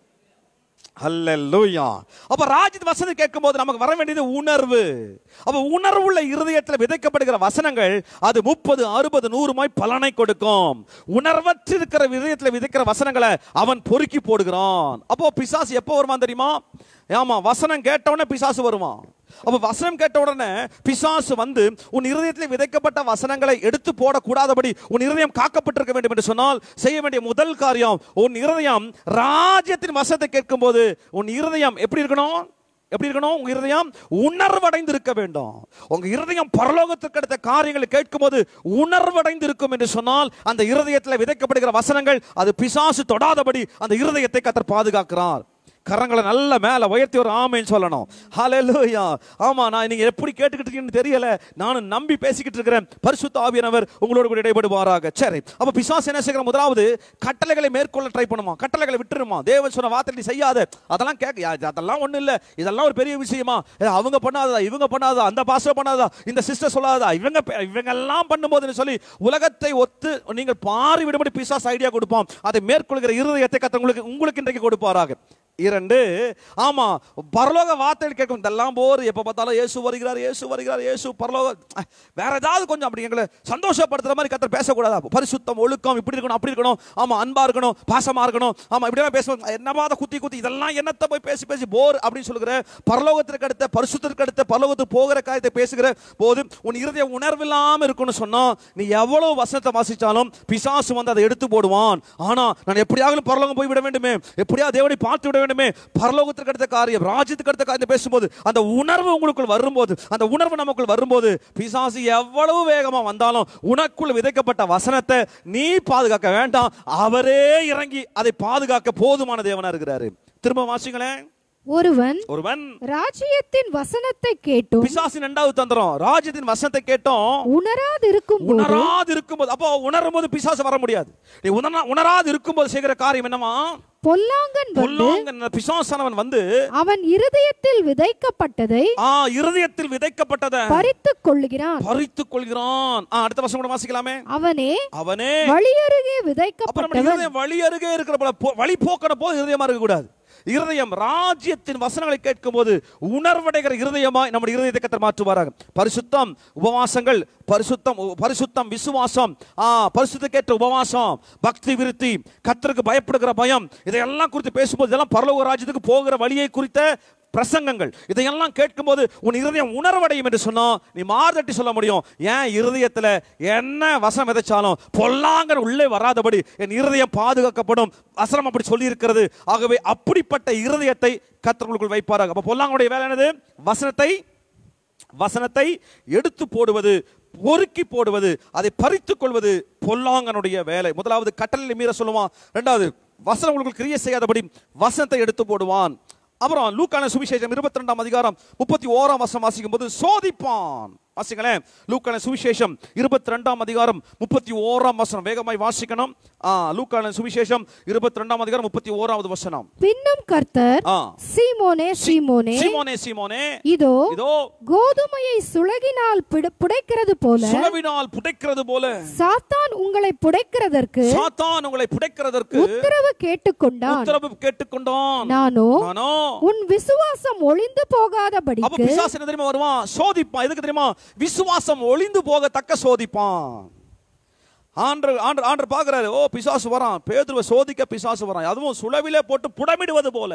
[SPEAKER 1] அல்லேலூயா அப்ப ராஜ்யத் வசனம் கேட்கும்போது நமக்கு வர வேண்டியது உணர்வு அப்ப உணர்வுள்ள இருதயத்தில் விதைக்கப்படுகிற வசனங்கள் அது முப்பது அறுபது நூறுமாய் பலனை கொடுக்கும் உணர்வற்று இருக்கிற இதயத்தில் விதைக்கிற வசனங்களை அவன் பொறுக்கி போடுகிறான் அப்போ பிசாசு எப்போ வருவான் தெரியுமா ஆமா வசனம் கேட்ட உடனே பிசாசு வருவான் அப்ப வசனம் கேட்ட உடனே பிசாசு வந்து உன் இருதயத்தில் விதைக்கப்பட்ட வசனங்களை எடுத்து போடக்கூடாதபடி உன் இருதயம் காக்கப்பட்டிருக்க வேண்டும் என்று சொன்னால் செய்ய வேண்டிய முதல் காரியம் உன் இருதயம் ராஜ்யத்தின் வசனத்தை கேட்கும்போது உன் இருதயம் எப்படி இருக்கணும் எப்படி இருக்கணும் உங்க இருதயம் உணர்வடைந்து இருக்க வேண்டும் உங்க இருதயம் பரலோகத்துக்கு அடுத்த காரியங்களை கேட்கும்போது உணர்வடைந்து இருக்கும் என்று சொன்னால் அந்த இருதயத்தில் விதைக்கப்படுகிற வசனங்கள் அது பிசாசு தொடாதபடி அந்த இருதயத்தை கத்தர் பாதுகாக்கிறார் கரங்களை நல்ல மேல உயர்த்தி ஒரு ஆமைன்னு சொல்லணும் ஹalleluya ஆமா நான் நீங்க எப்படி கேட்டுக்கிட்டு இருக்கீங்கன்னு தெரியல நானும் நம்பி பேசிக்கிட்டு இருக்கிறேன் பரிசுத்த ஆவியானவர் உங்களோட கூட இடைபடுவாராக சரி அப்ப பிசாசு என்ன செய்கிற முதலாவது கட்டளைகளை மேற்கொள்ள ட்ரை பண்ணுமா கட்டளைகளை விட்டுருமா தேவன் சொன்ன வார்த்தை நீ செய்யாத அதெல்லாம் கேட்க யா- அதெல்லாம் ஒண்ணும் இல்ல இதெல்லாம் ஒரு பெரிய விஷயமா ஏ, அவங்க பண்ணாததா இவங்க பண்ணாததா அந்த பாஸ்டர் பண்ணாததா இந்த சிஸ்டர் சொல்லாததா இவங்க ப- இவங்க எல்லாம் பண்ணும்போதுன்னு சொல்லி உலகத்தை ஒத்து நீங்கள் பாரி விடுபடி பிசாஸ் ஐடியா கொடுப்போம் அதை மேற்கொள்கிற இருதயத்தை கத்த உங்களுக்கு உங்களுக்கு இன்றைக்கு கொடுப்பாராக இரண்டு ஆமா பரலோக வார்த்தைகள் கேட்கும் இதெல்லாம் போர் எப்ப பார்த்தாலும் இயேசு வருகிறார் இயேசு வருகிறார் இயேசு பரலோக அஹ், வேற ஏதாவது கொஞ்சம் அப்படி எங்களை சந்தோஷப்படுத்துற மாதிரி கத்தர் பேசக்கூடாதா பரிசுத்தம் ஒழுக்கம் இப்படி இருக்கணும் அப்படி இருக்கணும் ஆமா அன்பா இருக்கணும் பாசமா இருக்கணும் ஆமா இப்படிலாம் பேசுவோம் என்னமாத குத்தி குத்தி இதெல்லாம் என்னத்தை போய் பேசி பேசி போர் அப்படின்னு சொல்லுகிற பரலோகத்திற்கு அடுத்த பரிசுத்திற்கு அடுத்த பரலோகத்துக்கு போகிற காரியத்தை பேசுகிற போது உன் இருதய உணர்வில்லாம இருக்கும்னு சொன்னா நீ எவ்வளவு வசனத்தை வாசிச்சாலும் பிசாசு வந்து அதை எடுத்து போடுவான் ஆனா நான் எப்படியாவது பரலோகம் போய் விட வேண்டுமே எப்படியா தேவனை பார்த்து விட வேண்டுமே பரலோகத்திற்கு அடுத்த காரியம் ராஜ்யத்துக்கு அடுத்த காரியம் பேசும்போது அந்த உணர்வு உங்களுக்குள் வரும்போது அந்த உணர்வு நமக்குள் வரும்போது பிசாசு எவ்வளவு வேகமா வந்தாலும் உனக்குள் விதைக்கப்பட்ட வசனத்தை நீ பாதுகாக்க வேண்டாம் அவரே இறங்கி அதை பாதுகாக்க போதுமான தேவனா இருக்கிறாரு திரும்ப வாசிங்களேன்
[SPEAKER 2] ஒருவன்
[SPEAKER 1] ஒருவன்
[SPEAKER 2] ராஜ்யத்தின் வசனத்தை கேட்டும்
[SPEAKER 1] பிசாசின் இரண்டாவது தந்திரம் ராஜ்யத்தின் வசனத்தை கேட்டோம்
[SPEAKER 2] உணராதிருக்கும் போது
[SPEAKER 1] உணராது இருக்கும்போது அப்போ உணரும் போது பிசாசு வர முடியாது நீ உணரா உணராது இருக்கும்போது செய்கிற காரியம் என்னமா
[SPEAKER 2] பொல்லாங்கன் வந்து
[SPEAKER 1] பொல்லாங்கன் பிசாசானவன் வந்து
[SPEAKER 2] அவன் இருதயத்தில் விதைக்கப்பட்டதை
[SPEAKER 1] ஆ இருதயத்தில் விதைக்கப்பட்டத
[SPEAKER 2] பறித்துக் கொள்ளுகிறான்
[SPEAKER 1] பறித்துக் கொள்கிறான் ஆ, அடுத்த வருஷம் கூட வாசிக்கலாமே
[SPEAKER 2] அவனே
[SPEAKER 1] அவனே
[SPEAKER 2] வழியருகே
[SPEAKER 1] அப்புறம் நம்ம
[SPEAKER 2] விதைக்கப்பட்டவன்
[SPEAKER 1] இருதயம் வழி அருகே இருக்கிற போல போ- வழி போக்கிற போது இருதயமா இருக்க கூடாது இருதயம் ராஜ்யத்தின் வசனங்களை கேட்கும் போது உணர்வடைகிற இருதயமா நம்முடைய இருதயத்தை கத்தர் மாற்றுவாராக பரிசுத்தம் உபவாசங்கள் பரிசுத்தம் உ- பரிசுத்தம் விசுவாசம் ஆ பரிசுத்தக்கேற்ற உபவாசம் பக்தி விருத்தி கத்தருக்கு பயப்படுகிற பயம் இதையெல்லாம் குறித்து பேசும்போது இதெல்லாம் பரலோக ராஜ்யத்துக்கு போகிற வழியை குறித்த பிரசங்கங்கள் இதையெல்லாம் கேட்கும்போது உன் இருதயம் உணர்வடையும் என்று சொன்னா நீ மார்தட்டி சொல்ல முடியும் ஏன் இருதயத்துல என்ன வசனம் விதைச்சாலும் பொல்லாங்கன் உள்ளே வராதபடி என் இருதயம் பாதுகாக்கப்படும் வசனம் அப்படி சொல்லி இருக்கிறது ஆகவே அப்படிப்பட்ட இருதயத்தை கத்தர்களுக்குள் வைப்பாராக அப்ப பொல்லாங்கனுடைய வேலை என்னது வசனத்தை வசனத்தை எடுத்து போடுவது பொறுக்கி போடுவது அதை பறித்துக் கொள்வது பொல்லாங்கனுடைய வேலை முதலாவது கட்டளை மீற சொல்லுவான் ரெண்டாவது வசனம் உங்களுக்கு கிரியை செய்யாதபடி வசனத்தை எடுத்து போடுவான் அப்புறம் லூக்கான சுவிசேஷம் இருபத்தி ரெண்டாம் அதிகாரம் முப்பத்தி ஓராம் வசனம் வாசிக்கும் போது சோதிப்பான் வாசிங்களேன் லூக்கான சுவிசேஷம் இருபத்தி ரெண்டாம் அதிகாரம் முப்பத்தி ஓராம் வசனம் வேகமாய் வாசிக்கணும் ஆ, லூக்கான சுவிசேஷம் இருபத்தி ரெண்டாம் அதிகாரம் முப்பத்தி ஓராவது வசனம்
[SPEAKER 2] பின்னும் கர்த்தர்
[SPEAKER 1] ஆ
[SPEAKER 2] சீமோனே சீமோனே
[SPEAKER 1] சீமோனே சீமோனே
[SPEAKER 2] இதோ
[SPEAKER 1] இதோ
[SPEAKER 2] கோதுமையை சுளகினால் பிடு- புடைக்கிறது போல
[SPEAKER 1] சுழவினால் புடைக்கிறது போல
[SPEAKER 2] சாத்தான் உங்களை புடைக்கிறதற்கு
[SPEAKER 1] சாத்தான் உங்களை புடைக்கிறதற்கு
[SPEAKER 2] உத்தரவு கேட்டுக்கொண்டான்
[SPEAKER 1] உத்தரவு கேட்டுக்கொண்டான்
[SPEAKER 2] நானோ
[SPEAKER 1] நானோ
[SPEAKER 2] உன் விசுவாசம் ஒளிந்து
[SPEAKER 1] அப்ப
[SPEAKER 2] போகாதபடிக்கு
[SPEAKER 1] பிசாசு என்ன தெரியுமா வருவான் சோதிப்பான் எதுக்கு தெரியுமா விசுவாசம் ஒளிந்து போகத்தக்க சோதிப்பான் ஆண்டு ஆண்டு ஆண்டு பாக்குறாரு ஓ பிசாசு வரான் பேதுருவை சோதிக்க பிசாசு வரான் அதுவும் சுழவிலே போட்டு புடமிடுவது போல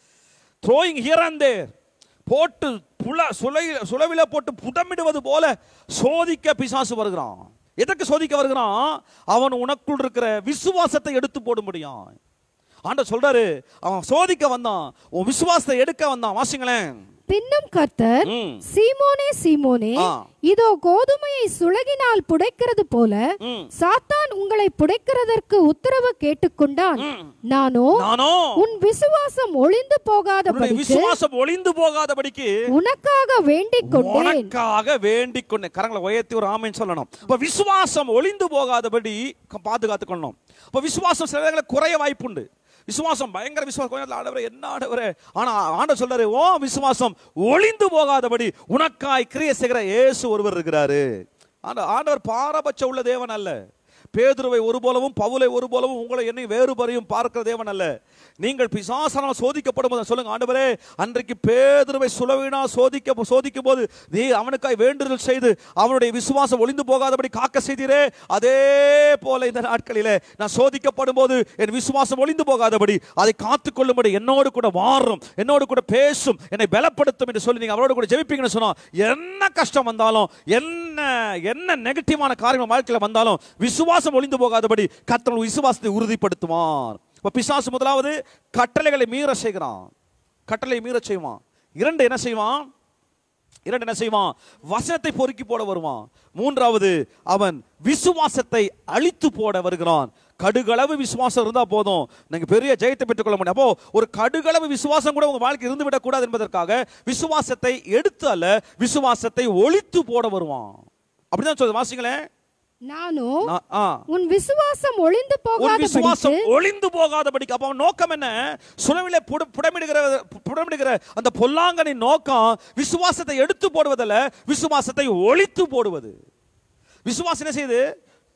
[SPEAKER 1] த்ரோயிங் ஹியர் அண்ட் தேர் போட்டு புல சுலை சுழவில போட்டு புடமிடுவது போல சோதிக்க பிசாசு வருகிறான் எதற்கு சோதிக்க வருகிறான் அவன் உனக்குள் இருக்கிற விசுவாசத்தை எடுத்து போட முடியும் ஆண்டவர் சொல்றாரு அவன் சோதிக்க வந்தான் உன் விசுவாசத்தை எடுக்க வந்தான் வாசிங்களேன்
[SPEAKER 2] பின்னும் கர்த்தர்
[SPEAKER 1] ம்.
[SPEAKER 2] சீமோனே சீமோனே
[SPEAKER 1] ஆ.
[SPEAKER 2] இதோ கோதுமையை சுளகினால் புடைக்கிறது போல
[SPEAKER 1] ம்.
[SPEAKER 2] சாத்தான் உங்களை புடைக்கிறதற்கு உத்தரவு கேட்டுக்கொண்டான் நானோ
[SPEAKER 1] நானோ
[SPEAKER 2] உன் விசுவாசம் ஒளிந்து
[SPEAKER 1] உன்னுடைய
[SPEAKER 2] போகாதபடிக்கு
[SPEAKER 1] விசுவாசம் ஒளிந்து போகாதபடிக்கு
[SPEAKER 2] உனக்காக வேண்டிக் கொண்டேன்
[SPEAKER 1] உனக்காக வேண்டிக் கொண்டேன் கரங்களை உயர்த்தி ஒரு ஆமைன்னு சொல்லணும் அப்ப விசுவாசம் ஒளிந்து போகாதபடி க- பாதுகாத்துக்கொள்ளணும் அப்ப விசுவாசம் சில நேரங்களில் குறைய வாய்ப்புண்டு விசுவாசம் பயங்கர விசுவாசம் கொஞ்ச நேரத்துல ஆண்டவரே என்ன ஆண்டவரே ஆனா ஆண்டவர் சொல்றாரு ஓ விசுவாசம் ஒளிந்து போகாதபடி உனக்காய் கிரியை செய்கிற இயேசு ஒருவர் இருக்கிறாரு ஆண்ட ஆண்டவர் பாரபட்ச உள்ள தேவன் அல்ல பேதுருவை ஒரு போலவும் பவுலை ஒரு போலவும் உங்களை என்னை வேறுபறையும் பார்க்கிற தேவன் அல்ல நீங்கள் பிசாசனால் சோதிக்கப்படும் போது சொல்லுங்க ஆண்டவரே அன்றைக்கு பேதுருவை சுலவினா சோதிக்க சோதிக்கும் போது நீ அவனுக்காய் வேண்டுதல் செய்து அவனுடைய விசுவாசம் ஒளிந்து போகாதபடி காக்க செய்தீரே அதே போல இந்த நாட்களிலே நான் சோதிக்கப்படும் போது என் விசுவாசம் ஒளிந்து போகாதபடி அதை காத்துக் கொள்ளும்படி என்னோடு கூட வாரும் என்னோடு கூட பேசும் என்னை பலப்படுத்தும் என்று சொல்லி நீங்க அவரோடு கூட ஜெபிப்பீங்கன்னு சொன்னா என்ன கஷ்டம் வந்தாலும் என்ன என்ன நெகட்டிவான காரியம் வாழ்க்கையில வந்தாலும் விசுவாசம் ஒளிந்து போகாதபடி கர்த்தர் விசுவாசத்தை உறுதிப்படுத்துவார் இப்ப பிசாசு முதலாவது கட்டளைகளை மீற செய்கிறான் கட்டளை மீற செய்வான் இரண்டு என்ன செய்வான் இரண்டு என்ன செய்வான் வசனத்தை பொறுக்கி போட வருவான் மூன்றாவது அவன் விசுவாசத்தை அழித்து போட வருகிறான் கடுகளவு விசுவாசம் இருந்தா போதும் நீங்க பெரிய ஜெயத்தை பெற்றுக்கொள்ள முடியும் அப்போ ஒரு கடுகளவு விசுவாசம் கூட உங்க வாழ்க்கை இருந்து விடக்கூடாது என்பதற்காக விசுவாசத்தை எடுத்து அல்ல விசுவாசத்தை ஒழித்து போட வருவான் அப்படிதான் சொல்லுது வாசிங்களேன்
[SPEAKER 2] நானோ
[SPEAKER 1] நான்- ஆ
[SPEAKER 2] உன் விசுவாசம் ஒளிந்து
[SPEAKER 1] ஒரு விசுவாசம்
[SPEAKER 2] போகாதபடிக்கு
[SPEAKER 1] ஒளிந்து போகாதபடிக்கு அப்ப அவன் நோக்கம் என்ன சுழவிலே புட- புடமிடுகிற புடமிடுகிற அந்த பொல்லாங்கனின் நோக்கம் விசுவாசத்தை எடுத்து போடுவதல்ல விசுவாசத்தை ஒழித்து போடுவது விசுவாசம் என்ன செய்யுது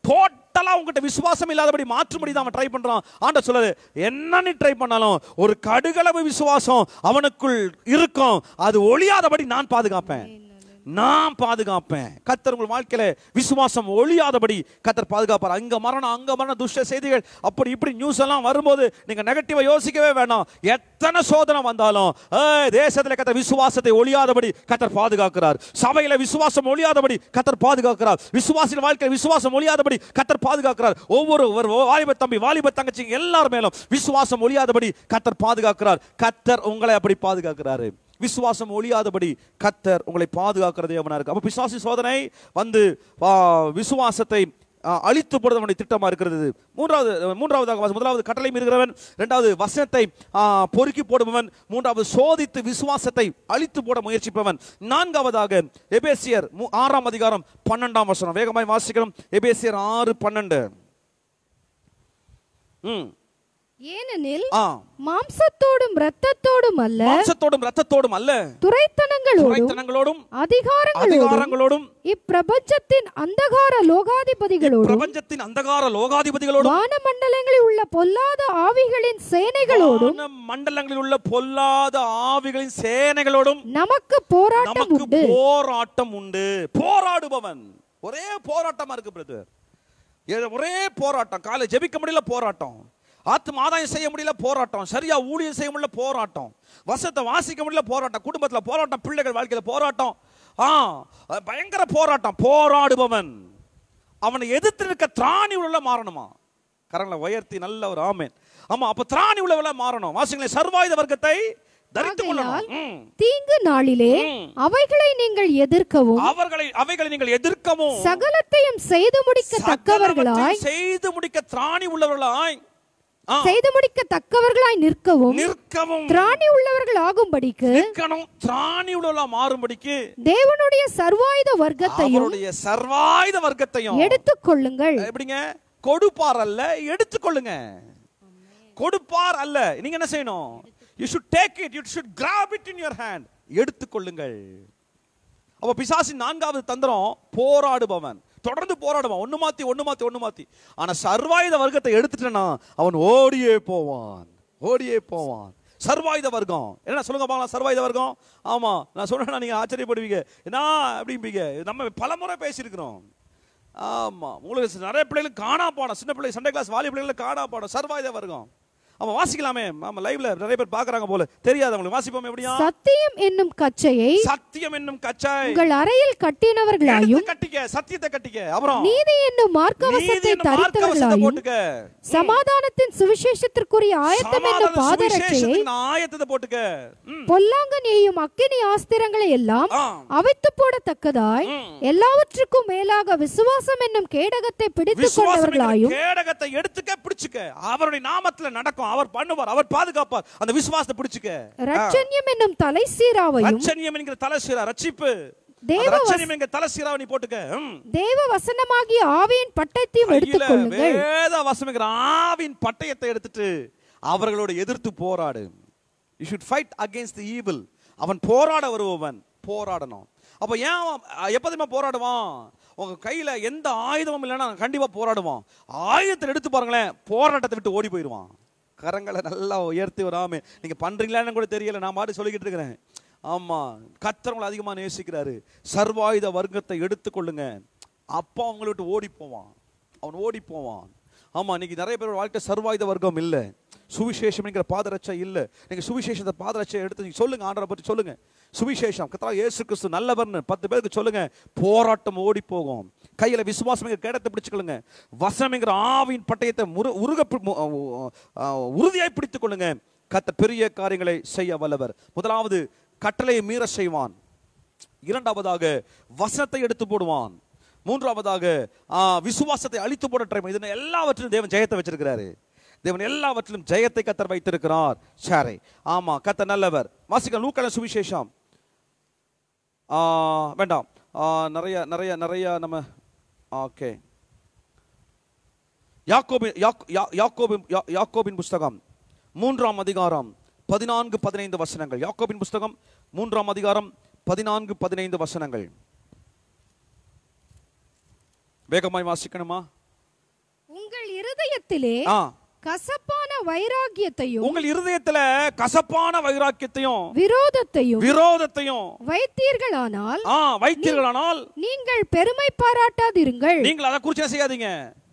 [SPEAKER 1] டோட்டலா உங்ககிட்ட விசுவாசம் இல்லாதபடி மாற்றும்படி தான் அவன் ட்ரை பண்றான் ஆண்ட சொல்லுது என்ன நீ ட்ரை பண்ணாலும் ஒரு கடுகளவு விசுவாசம் அவனுக்குள் இருக்கும் அது ஒளியாதபடி நான் பாதுகாப்பேன் நான் பாதுகாப்பேன் கத்தர் உங்கள் வாழ்க்கையில விசுவாசம் ஒளியாதபடி கத்தர் பாதுகாப்பார் அங்க மரணம் அங்க மரணம் துஷ்ட செய்திகள் அப்படி இப்படி நியூஸ் எல்லாம் வரும்போது நீங்க நெகட்டிவா யோசிக்கவே வேணாம் எத்தனை சோதனை வந்தாலும் ஏய், தேசத்துல கத்தர் விசுவாசத்தை ஒளியாதபடி கத்தர் பாதுகாக்கிறார் சபையில விசுவாசம் ஒளியாதபடி கத்தர் பாதுகாக்கிறார் விசுவாசின் வாழ்க்கையில் விசுவாசம் ஒளியாதபடி கத்தர் பாதுகாக்கிறார் ஒவ்வொரு ஒரு வாலிப தம்பி வாலிப தங்கச்சி எல்லார் மேலும் விசுவாசம் ஒளியாதபடி கத்தர் பாதுகாக்கிறார் கத்தர் உங்களை அப்படி பாதுகாக்கிறாரு விசுவாசம் ஒளியாதபடி கத்தர் உங்களை பாதுகாக்கிற தேவனா இருக்கு அப்ப பிசாசு சோதனை வந்து ஆ, விசுவாசத்தை ஆ, அழித்து போடுறது அவனுடைய திட்டமா இருக்கிறது மூன்றாவது மூன்றாவதாக வாசி- முதலாவது கட்டளை மீறுகிறவன் இரண்டாவது வசனத்தை ஆ, பொறுக்கி போடுபவன் மூன்றாவது சோதித்து விசுவாசத்தை அழித்து போட முயற்சிப்பவன் நான்காவதாக எபேசியர் மூ- ஆறாம் அதிகாரம் பன்னெண்டாம் வசனம் வேகமாய் வாசிக்கிறோம் எபேசியர் ஆறு பன்னெண்டு ம்
[SPEAKER 2] ஏனெனில்
[SPEAKER 1] ஆ
[SPEAKER 2] மாம்சத்தோடும் இரத்தத்தோடும் அல்ல
[SPEAKER 1] மாம்சத்தோடும் ரத்தத்தோடும் அல்ல
[SPEAKER 2] துரைத்தனங்களோடும்
[SPEAKER 1] துரைத்தனங்களோடும்
[SPEAKER 2] அதிகாரங்களோடும்
[SPEAKER 1] அதிகாரங்களோடும்
[SPEAKER 2] இப்பிரபஞ்சத்தின் அந்தகார லோகாதிபதிகளோடும்
[SPEAKER 1] பிரபஞ்சத்தின் அந்தகார லோகாதிபதிகளோடும்
[SPEAKER 2] வானமண்டலங்களில் உள்ள பொல்லாத ஆவிகளின் சேனைகளோடும்
[SPEAKER 1] வான மண்டலங்களில் உள்ள பொல்லாத ஆவிகளின் சேனைகளோடும்
[SPEAKER 2] நமக்கு போராட்டம்
[SPEAKER 1] நமக்கு
[SPEAKER 2] உண்டு
[SPEAKER 1] போராட்டம் உண்டு போராடுபவன் ஒரே போராட்டமா இருக்கு பிரதர் ஒரே போராட்டம் காலை ஜெபிக்க முடியல போராட்டம் ஆத்ம ஆதாயம் செய்ய முடியல போராட்டம் சரியா ஊழியம் செய்ய முடியல போராட்டம் வசத்தை வாசிக்க முடியல போராட்டம் குடும்பத்துல போராட்டம் பிள்ளைகள் வாழ்க்கையில போராட்டம் ஆ அது பயங்கர போராட்டம் போராடுபவன் அவனை எதிர்த்து நிற்க திராணி உள்ள மாறணுமா கரங்களை உயர்த்தி நல்ல ஒரு ஆமேன் ஆமா அப்ப திராணி உள்ளவள மாறணும் வாசிங்களேன் சர்வாயுத வர்க்கத்தை தரித்துக்
[SPEAKER 2] ஆகையால்
[SPEAKER 1] கொள்ளணும் ம்.
[SPEAKER 2] தீங்கு நாளிலே
[SPEAKER 1] ம்.
[SPEAKER 2] அவைகளை நீங்கள் எதிர்க்கவும்
[SPEAKER 1] அவர்களை அவைகளை நீங்கள் எதிர்க்கவும்
[SPEAKER 2] சகலத்தையும் செய்து முடிக்க தக்கவர்களாய்
[SPEAKER 1] சகலவற்றையும் செய்து முடிக்க திராணி உள்ளவர்களாய் ஆ,
[SPEAKER 2] செய்து முடிக்க தக்கவர்களாய் நிற்கவும்
[SPEAKER 1] நிற்கவும்
[SPEAKER 2] திராணி உள்ளவர்கள் ஆகும்படிக்கு
[SPEAKER 1] நிற்கணும் திராணி உள்ளவர்களா மாறும்படிக்கு
[SPEAKER 2] தேவனுடைய சர்வாயுத வர்க்கத்தையும்
[SPEAKER 1] அவருடைய சர்வாயுத வர்க்கத்தையும்
[SPEAKER 2] எடுத்துக்கொள்ளுங்கள்
[SPEAKER 1] எப்படிங்க கொடுப்பார் அல்ல எடுத்துக்கொள்ளுங்க கொடுப்பார் அல்ல நீங்க என்ன செய்யணும் you should take it you should grab it in your hand எடுத்துக்கொள்ளுங்கள் அப்ப பிசாசின் நான்காவது தந்திரம் போராடுபவன் தொடர்ந்து போராடுவான் ஒண்ணு மாத்தி ஒண்ணு மாத்தி ஒண்ணு மாத்தி ஆனா சர்வாயுத வர்க்கத்தை எடுத்துட்டனா அவன் ஓடியே போவான் ஓடியே போவான் சர்வாயுத வர்க்கம் என்ன சொல்லுங்க பார்க்கலாம் சர்வாயுத வர்க்கம் ஆமா நான் சொல்றேன்னா நீங்க ஆச்சரியப்படுவீங்க என்ன அப்படிம்பீங்க நம்ம பலமுறை பேசியிருக்கிறோம் ஆமா உங்களுக்கு நிறைய பிள்ளைகளுக்கு காணா பாடம் சின்ன பிள்ளை சண்டே கிளாஸ் வாலி பிள்ளைகளுக்கு காணா பாடம் சர்வாயுத வர்க்கம் ஆமா வாசிக்கலாமே ஆமா லைவ்ல நிறைய பேர் பாக்குறாங்க போல தெரியாது அவங்களுக்கு வாசிப்போம் எப்படியா
[SPEAKER 2] சத்தியம் என்னும் கச்சையை
[SPEAKER 1] சத்தியம் என்னும் கச்சாய்
[SPEAKER 2] உங்கள் அறையில் கட்டினவர்களாயும்
[SPEAKER 1] எடுத்து கட்டிக்க சத்தியத்தை கட்டிக்க அப்புறம்
[SPEAKER 2] நீதி என்னும்
[SPEAKER 1] நீதி
[SPEAKER 2] மார்க்கவசத்தை
[SPEAKER 1] என்னும் மார்க்கவசத்தை
[SPEAKER 2] தரித்தவர்களாயும்
[SPEAKER 1] போட்டுக்க
[SPEAKER 2] சமாதானத்தின் சுவிசேஷத்திற்குரிய ஆயத்தம் என்னும்
[SPEAKER 1] சமாதான
[SPEAKER 2] பாதரட்சையை
[SPEAKER 1] சுவிசேஷத்துக்கு ஆயத்தத்தை போட்டுக்க ம்.
[SPEAKER 2] பொல்லாங்கன் எய்யும் அக்கினி ஆஸ்திரங்களை எல்லாம்
[SPEAKER 1] ஆ.
[SPEAKER 2] அவைத்து போடத்தக்கதாய்
[SPEAKER 1] ம்.
[SPEAKER 2] எல்லாவற்றுக்கும் மேலாக விசுவாசம் என்னும் கேடகத்தை பிடித்துக்
[SPEAKER 1] விசுவாசம் என்கிற
[SPEAKER 2] கொண்டவர்களாயும்
[SPEAKER 1] கேடகத்தை எடுத்துக்க பிடிச்சுக்க அவருடைய நாமத்துல நடக்கும் அவர் பண்ணுவார் அவர் பாதுகாப்பார் அந்த விசுவாசத்தை பிடிச்சுக்க
[SPEAKER 2] ரட்சண்யம் என்னும் தலை சீராவையும்
[SPEAKER 1] ரட்சணியம் என்கிற தலசீரா ரட்சிப்பு
[SPEAKER 2] தேவ
[SPEAKER 1] அந்த ரட்சணியம் என்கிற தலசீராவை நீ போட்டுக்க ம்.
[SPEAKER 2] தேவ வசனமாகிய ஆவியின் பட்டத்தையும்
[SPEAKER 1] கையில
[SPEAKER 2] எடுத்துக் கொள்ளுங்கள்
[SPEAKER 1] வேத வசமிக்கிற ஆவின் பட்டயத்தை எடுத்துட்டு அவர்களோட எதிர்த்து போராடு you should fight against the evil அவன் போராட வருபவன் போராடணும் அப்ப ஏன் அவன் எப்ப தெரியுமா போராடுவான் உங்க கையில எந்த ஆயுதமும் இல்லைன்னா கண்டிப்பா போராடுவான் ஆயுதத்தை எடுத்து பாருங்களேன் போராட்டத்தை விட்டு ஓடி போயிடுவான் கரங்களை நல்லா உயர்த்தி வராம நீங்க பண்றீங்களான்னு கூட தெரியல நான் பாட்டு சொல்லிக்கிட்டு இருக்கிறேன் ஆமா கத்தரவங்களை அதிகமா நேசிக்கிறாரு சர்வாயுத வர்க்கத்தை எடுத்துக்கொள்ளுங்க அப்பா அவங்களை விட்டு ஓடி போவான் அவன் ஓடி போவான் ஆமா இன்னைக்கு நிறைய பேர் வாழ்க்கை சர்வாயுத வர்க்கம் இல்ல சுவிசேஷம் என்கிற பாதரட்சை இல்ல நீங்க சுவிசேஷத்தை பாதரட்சை எடுத்து நீங்க சொல்லுங்க ஆண்டரை பற்றி சொல்லுங்க சுவிசேஷம் கத்தரா இயேசு கிறிஸ்து நல்லவர்னு பத்து பேருக்கு சொல்லுங்க போராட்டம் ஓடி போகும் கையில விசுவாசம் என்கிற கேடத்தை பிடிச்சுக்கொள்ளுங்க வசனம் என்கிற ஆவியின் பட்டயத்தை முரு உருக பி- மு- ஆ, உறுதியாய் பிடித்துக் கொள்ளுங்க கத்த பெரிய காரியங்களை செய்ய வல்லவர் முதலாவது கட்டளையை மீற செய்வான் இரண்டாவதாக வசனத்தை எடுத்து போடுவான் மூன்றாவதாக ஆ, விசுவாசத்தை அழித்து போட ட்ரை இது எல்லாவற்றிலும் தேவன் ஜெயத்தை வச்சிருக்கிறாரு தேவன் எல்லாவற்றிலும் ஜெயத்தை கத்தர் வைத்திருக்கிறார் சரி ஆமா கத்தர் நல்லவர் வாசிக்க லூக்கான சுவிசேஷம் ஆ, வேண்டாம் ஆ, நிறைய நிறைய நிறைய நம்ம ஓகே யாக்கோபின் யாக்- யா- யாக்கோபின் யா- யாக்கோபின் புஸ்தகம் மூன்றாம் அதிகாரம் பதினான்கு பதினைந்து வசனங்கள் யாக்கோபின் புஸ்தகம் மூன்றாம் அதிகாரம் பதினான்கு பதினைந்து வசனங்கள் வேகமாய் வாசிக்கணுமா
[SPEAKER 2] இருதயத்திலே
[SPEAKER 1] ஆ
[SPEAKER 2] கசப்பான வைராகியத்தையும்
[SPEAKER 1] உங்கள் இருதயத்துல கசப்பான வைராக்கியத்தையும்
[SPEAKER 2] விரோதத்தையும்
[SPEAKER 1] விரோதத்தையும்
[SPEAKER 2] வைத்தீர்களானால்
[SPEAKER 1] ஆ வைத்தீர்களானால்
[SPEAKER 2] நீங்கள் பெருமை பாராட்டாதிருங்கள்
[SPEAKER 1] நீங்கள் அதை குறிச்சு என்ன செய்யாதீங்க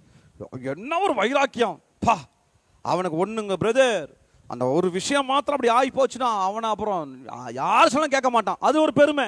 [SPEAKER 1] என்ன ஒரு வைராக்கியம் பா அவனுக்கு ஒண்ணுங்க பிரதர் அந்த ஒரு விஷயம் மாத்திரம் அப்படி ஆகி போச்சுன்னா அவனை அப்புறம் யா- யார் சொன்னாலும் கேட்க மாட்டான் அது ஒரு பெருமை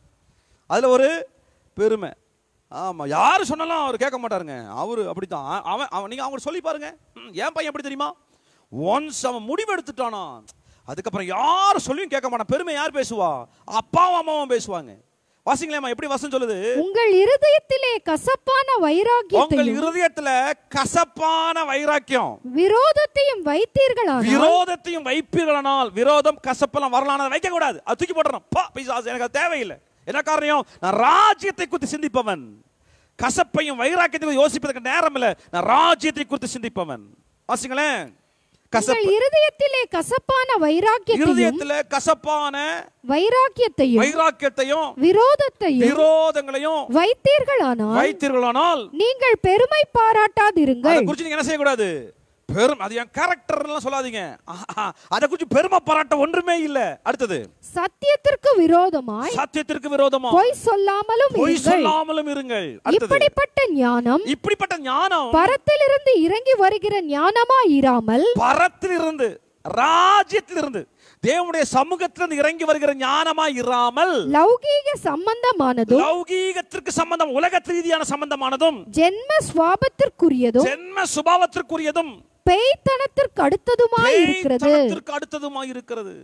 [SPEAKER 1] அதுல ஒரு பெருமை ஆமா யார் சொன்னாலும் அவர் கேட்க மாட்டாருங்க அவரு அப்படித்தான் அ- அவன் அவன் நீங்க அவங்க சொல்லி பாருங்க ம், என் பையன் எப்படி தெரியுமா ஒன்ஸ் அவன் முடிவு எடுத்துட்டானா அதுக்கப்புறம் யார் சொல்லியும் கேட்க மாட்டான் பெருமை யார் பேசுவா அப்பாவும் அம்மாவும் பேசுவாங்க வாசிங்களேம்மா எப்படி வசனம் சொல்லுது
[SPEAKER 2] உங்கள் இருதயத்திலே கசப்பான
[SPEAKER 1] உங்கள்
[SPEAKER 2] வைராகியத்தையும்
[SPEAKER 1] இருதயத்துல கசப்பான வைராக்கியம்
[SPEAKER 2] விரோதத்தையும் வைத்தீர்களானால்
[SPEAKER 1] விரோதத்தையும் வைப்பீர்களானால் விரோதம் கசப்பெல்லாம் வரலான வைக்க கூடாது அது தூக்கி போட்டுறோம் பா பிசாசு எனக்கு அது தேவையில்லை என்ன காரணம் நான் ராஜ்யத்தை குறித்து சிந்திப்பவன் கசப்பையும் வைராக்கியத்தையும் யோசிப்பதற்கு நேரம் இல்லை நான் ராஜ்யத்தை குறித்து சிந்திப்பவன் வாசிங்களேன்
[SPEAKER 2] உங்கள்
[SPEAKER 1] கசப்பு
[SPEAKER 2] இருதயத்திலே கசப்பான வைராக்கியத்தையும்
[SPEAKER 1] இருதயத்துல கசப்பான
[SPEAKER 2] வைராக்கியத்தையும்
[SPEAKER 1] வைராக்கியத்தையும்
[SPEAKER 2] விரோதத்தையும்
[SPEAKER 1] விரோதங்களையும்
[SPEAKER 2] வைத்தீர்களானால்
[SPEAKER 1] வைத்தீர்களானால்
[SPEAKER 2] நீங்கள் பெருமை
[SPEAKER 1] அதை
[SPEAKER 2] பாராட்டாதிருங்கள்
[SPEAKER 1] குறிச்சு நீங்க என்ன செய்யக்கூடாது பெரும் அது என் கேரக்டர் எல்லாம் சொல்லாதீங்க ஆஹா, அதை குறிச்சு பெருமை பாராட்ட ஒன்றுமே இல்ல அடுத்தது
[SPEAKER 2] சத்தியத்திற்கு விரோதமாய்
[SPEAKER 1] சத்தியத்திற்கு விரோதமா
[SPEAKER 2] பொய் சொல்லாமலும்
[SPEAKER 1] பொய்
[SPEAKER 2] இருங்கள்
[SPEAKER 1] சொல்லாமலும் இருங்கள் அடுத்தது
[SPEAKER 2] இப்படிப்பட்ட ஞானம்
[SPEAKER 1] இப்படிப்பட்ட ஞானம்
[SPEAKER 2] பரத்திலிருந்து இறங்கி வருகிற ஞானமா இராமல்
[SPEAKER 1] பரத்திலிருந்து ராஜ்யத்திலிருந்து தேவனுடைய சமூகத்திலிருந்து இறங்கி வருகிற ஞானமா இராமல்
[SPEAKER 2] லௌகீக சம்பந்தமானதும்
[SPEAKER 1] லௌகீகத்திற்கு சம்பந்தம் உலக ரீதியான சம்பந்தமானதும்
[SPEAKER 2] ஜென்ம சுவாபத்திற்குரியதும்
[SPEAKER 1] ஜென்ம சுபாவத்திற்குரியதும்
[SPEAKER 2] பேய்த்தனத்திற்கு அடுத்ததுமாய் இருக்கிறது
[SPEAKER 1] பேய்த்தனத்திற்கு அடுத்ததுமாய் இருக்கிறது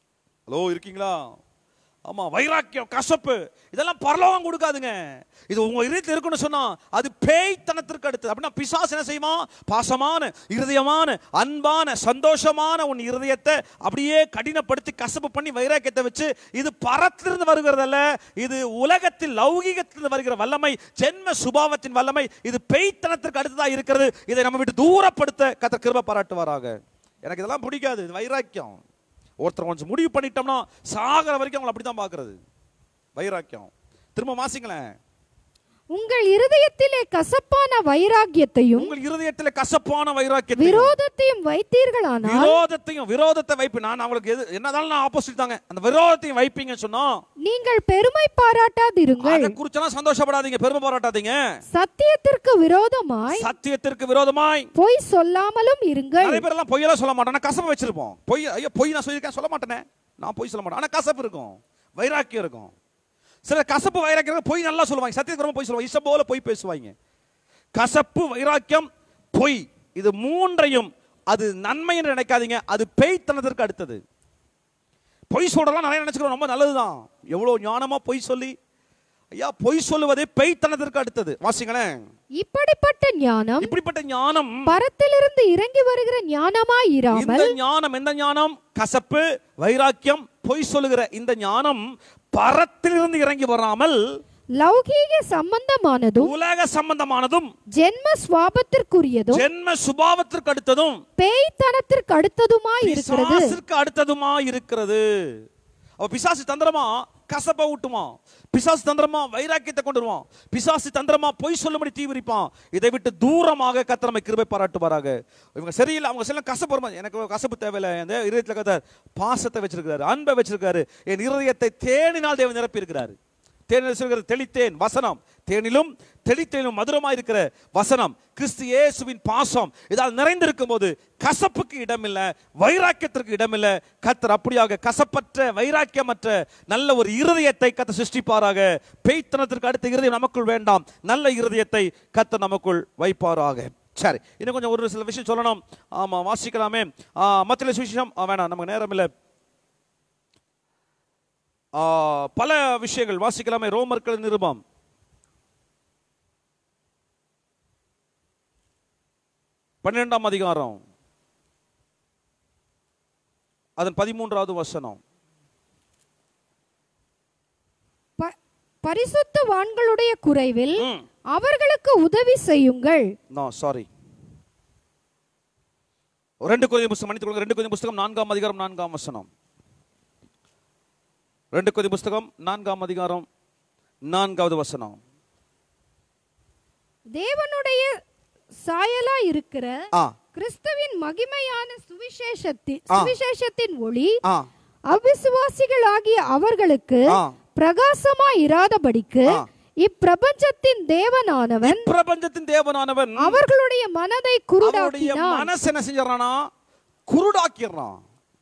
[SPEAKER 1] ஹலோ இருக்கீங்களா ஆமா வைராக்கியம் கசப்பு இதெல்லாம் பரலோகம் கொடுக்காதுங்க இது உங்க இருதயத்தில் இருக்குன்னு சொன்னா அது பேய்த்தனத்திற்கு அடுத்தது அப்படின்னா பிசாசு என்ன செய்வான் பாசமான இருதயமான அன்பான சந்தோஷமான உன் இருதயத்தை அப்படியே கடினப்படுத்தி கசப்பு பண்ணி வைராக்கியத்தை வச்சு இது பரத்திலிருந்து வருகிறதல்ல இது உலகத்தில் லௌகீகத்திலிருந்து வருகிற வல்லமை ஜென்ம சுபாவத்தின் வல்லமை இது பேய்த்தனத்திற்கு அடுத்ததா இருக்கிறது இதை நம்ம விட்டு தூரப்படுத்த கத்த கிருப பாராட்டுவாராக எனக்கு இதெல்லாம் பிடிக்காது இது வைராக்கியம் ஒருத்தர் கொஞ்சம் முடிவு பண்ணிட்டோம்னா சாகிற வரைக்கும் அவங்களை அப்படி தான் பார்க்கறது வைராக்கியம் திரும்ப வாசிங்களேன்
[SPEAKER 2] உங்கள் இருதயத்திலே கசப்பான வைராக்கியத்தையும்
[SPEAKER 1] உங்கள் இருதயத்தில் கசப்பான வைராக்கியத்தையும்
[SPEAKER 2] விரோதத்தையும் வைத்தீர்களானால்
[SPEAKER 1] விரோதத்தையும் விரோதத்தை வைப்பு நான் அவங்களுக்கு எது என்னதாலும் நான் ஆப்போசிட் தாங்க அந்த விரோதத்தையும் வைப்பீங்கன்னு சொன்னா
[SPEAKER 2] நீங்கள் பெருமை பாராட்டாதிருங்கள்
[SPEAKER 1] அதை குறிச்செல்லாம் சந்தோஷப்படாதீங்க பெருமை பாராட்டாதீங்க
[SPEAKER 2] சத்தியத்திற்கு விரோதமாய்
[SPEAKER 1] சத்தியத்திற்கு விரோதமாய்
[SPEAKER 2] பொய் சொல்லாமலும் இருங்கள்
[SPEAKER 1] நிறைய பேர் எல்லாம் பொய்யெல்லாம் சொல்ல மாட்டோம் ஆனா கசப்பு வச்சிருப்போம் பொய் ஐயோ பொய் நான் சொல்லியிருக்கேன் சொல்ல மாட்டேனே நான் பொய் சொல்ல மாட்டேன் ஆனா கசப்பு இருக்கும் வைராக்கியம் இருக்கும் சில கசப்பு வைராக்கியம் இருக்கும், பொய் நல்லா சொல்லுவாங்க சத்தியத்துக்கு ரொம்ப பொய் சொல்லுவாங்க இஷ்டம் போல பொய் பேசுவாங்க கசப்பு வைராக்கியம் பொய் இது மூன்றையும் அது நன்மை என்று நினைக்காதீங்க அது பேய்த்தனத்திற்கு அடுத்தது பொய் சொல்றதெல்லாம் நிறைய நினைச்சுக்கிறோம் ரொம்ப நல்லதுதான் எவ்வளவு ஞானமா பொய் சொல்லி ஐயா பொய் சொல்லுவது பேய்த்தனத்திற்கு அடுத்தது வாசிங்களேன்
[SPEAKER 2] இப்படிப்பட்ட ஞானம்
[SPEAKER 1] இப்படிப்பட்ட ஞானம்
[SPEAKER 2] பரத்திலிருந்து இறங்கி வருகிற ஞானமாய்
[SPEAKER 1] இந்த
[SPEAKER 2] இராமல்
[SPEAKER 1] ஞானம் எந்த ஞானம் கசப்பு வைராக்கியம் பொய் சொல்லுகிற இந்த ஞானம் பரத்திலிருந்து இறங்கி வராமல்
[SPEAKER 2] லௌகீக சம்பந்தமானதும்
[SPEAKER 1] உலக சம்பந்தமானதும்
[SPEAKER 2] ஜென்ம சுவாபத்திற்குரியதும்
[SPEAKER 1] ஜென்ம சுபாவத்திற்கு அடுத்ததும்
[SPEAKER 2] பேய்த்தனத்திற்கு அடுத்ததுமாய் இருக்கிறது
[SPEAKER 1] பிசாசிற்கு அடுத்ததுமா இருக்கிறது அவ பிசாசு தந்திரமா கசப்ப ஊட்டுமா பிசாசு தந்திரமா வைராக்கியத்தை கொண்டு வருவான் பிசாசு தந்திரமா பொய் சொல்லும்படி தீவிரிப்பான் இதை விட்டு தூரமாக கத்திரமை கிருபை பாராட்டுவாராக இவங்க சரியில்லை அவங்க சில கசப்பு வருமா எனக்கு கசப்பு தேவையில்லை என் தே- இருதயத்துல கத்தார் பாசத்தை வச்சிருக்காரு அன்பை வச்சிருக்காரு என் இருதயத்தை தேனினால் தேவன் நிரப்பி இருக்கிறாரு தேனில் சொல்கிற தெளித்தேன் வசனம் தேனிலும் தெளித்தேனும் மதுரமாய் இருக்கிற வசனம் கிறிஸ்து இயேசுவின் பாசம் இதால் நிறைந்திருக்கும் போது கசப்புக்கு இடமில்லை வைராக்கியத்திற்கு இடமில்லை கத்தர் அப்படியாக கசப்பற்ற வைராக்கியமற்ற நல்ல ஒரு இருதயத்தை கத்த சிருஷ்டிப்பாராக பேய்த்தனத்திற்கு அடுத்த இருதயம் நமக்குள் வேண்டாம் நல்ல இருதயத்தை கத்த நமக்குள் வைப்பாராக சரி இன்னும் கொஞ்சம் ஒரு சில விஷயம் சொல்லணும் ஆமா வாசிக்கலாமே மத்திய சுவிசேஷம் ஆ, வேணாம் நமக்கு நேரம் இல்லை ஆ, பல விஷயங்கள் வாசிக்கலாமே ரோமர்கள் நிருபம் பன்னிரெண்டாம் அதிகாரம் அதன் பதிமூன்றாவது வசனம்
[SPEAKER 2] ப- பரிசுத்தவான்களுடைய குறைவில்
[SPEAKER 1] ம்.
[SPEAKER 2] அவர்களுக்கு உதவி செய்யுங்கள்
[SPEAKER 1] நோ சாரி ரெண்டு கொதிய புஸ்தகம் மன்னித்துக் கொள்ளுங்க ரெண்டு கொதிய புஸ்தகம் நான்காம் அதிகாரம் நான்காம் வசனம் ரெண்டு கொதிய புஸ்தகம் நான்காம் அதிகாரம் நான்காவது வசனம்
[SPEAKER 2] தேவனுடைய சாயலா இருக்கிற
[SPEAKER 1] ஆ
[SPEAKER 2] கிறிஸ்துவின் மகிமையான சுவிசேஷத்தின்
[SPEAKER 1] ஆ.
[SPEAKER 2] சுவிசேஷத்தின் ஒளி
[SPEAKER 1] ஆ
[SPEAKER 2] அவிசுவாசிகளாகிய அவர்களுக்கு
[SPEAKER 1] ஆ.
[SPEAKER 2] பிரகாசமா இராதபடிக்கு
[SPEAKER 1] ஆ.
[SPEAKER 2] இப்பிரபஞ்சத்தின் தேவனானவன்
[SPEAKER 1] பிரபஞ்சத்தின் தேவனானவன்
[SPEAKER 2] அவர்களுடைய மனதை
[SPEAKER 1] அவருடைய
[SPEAKER 2] குருடாக்கினான்
[SPEAKER 1] மனசு என்ன செஞ்சிடறானா குருடாக்கிடுறான்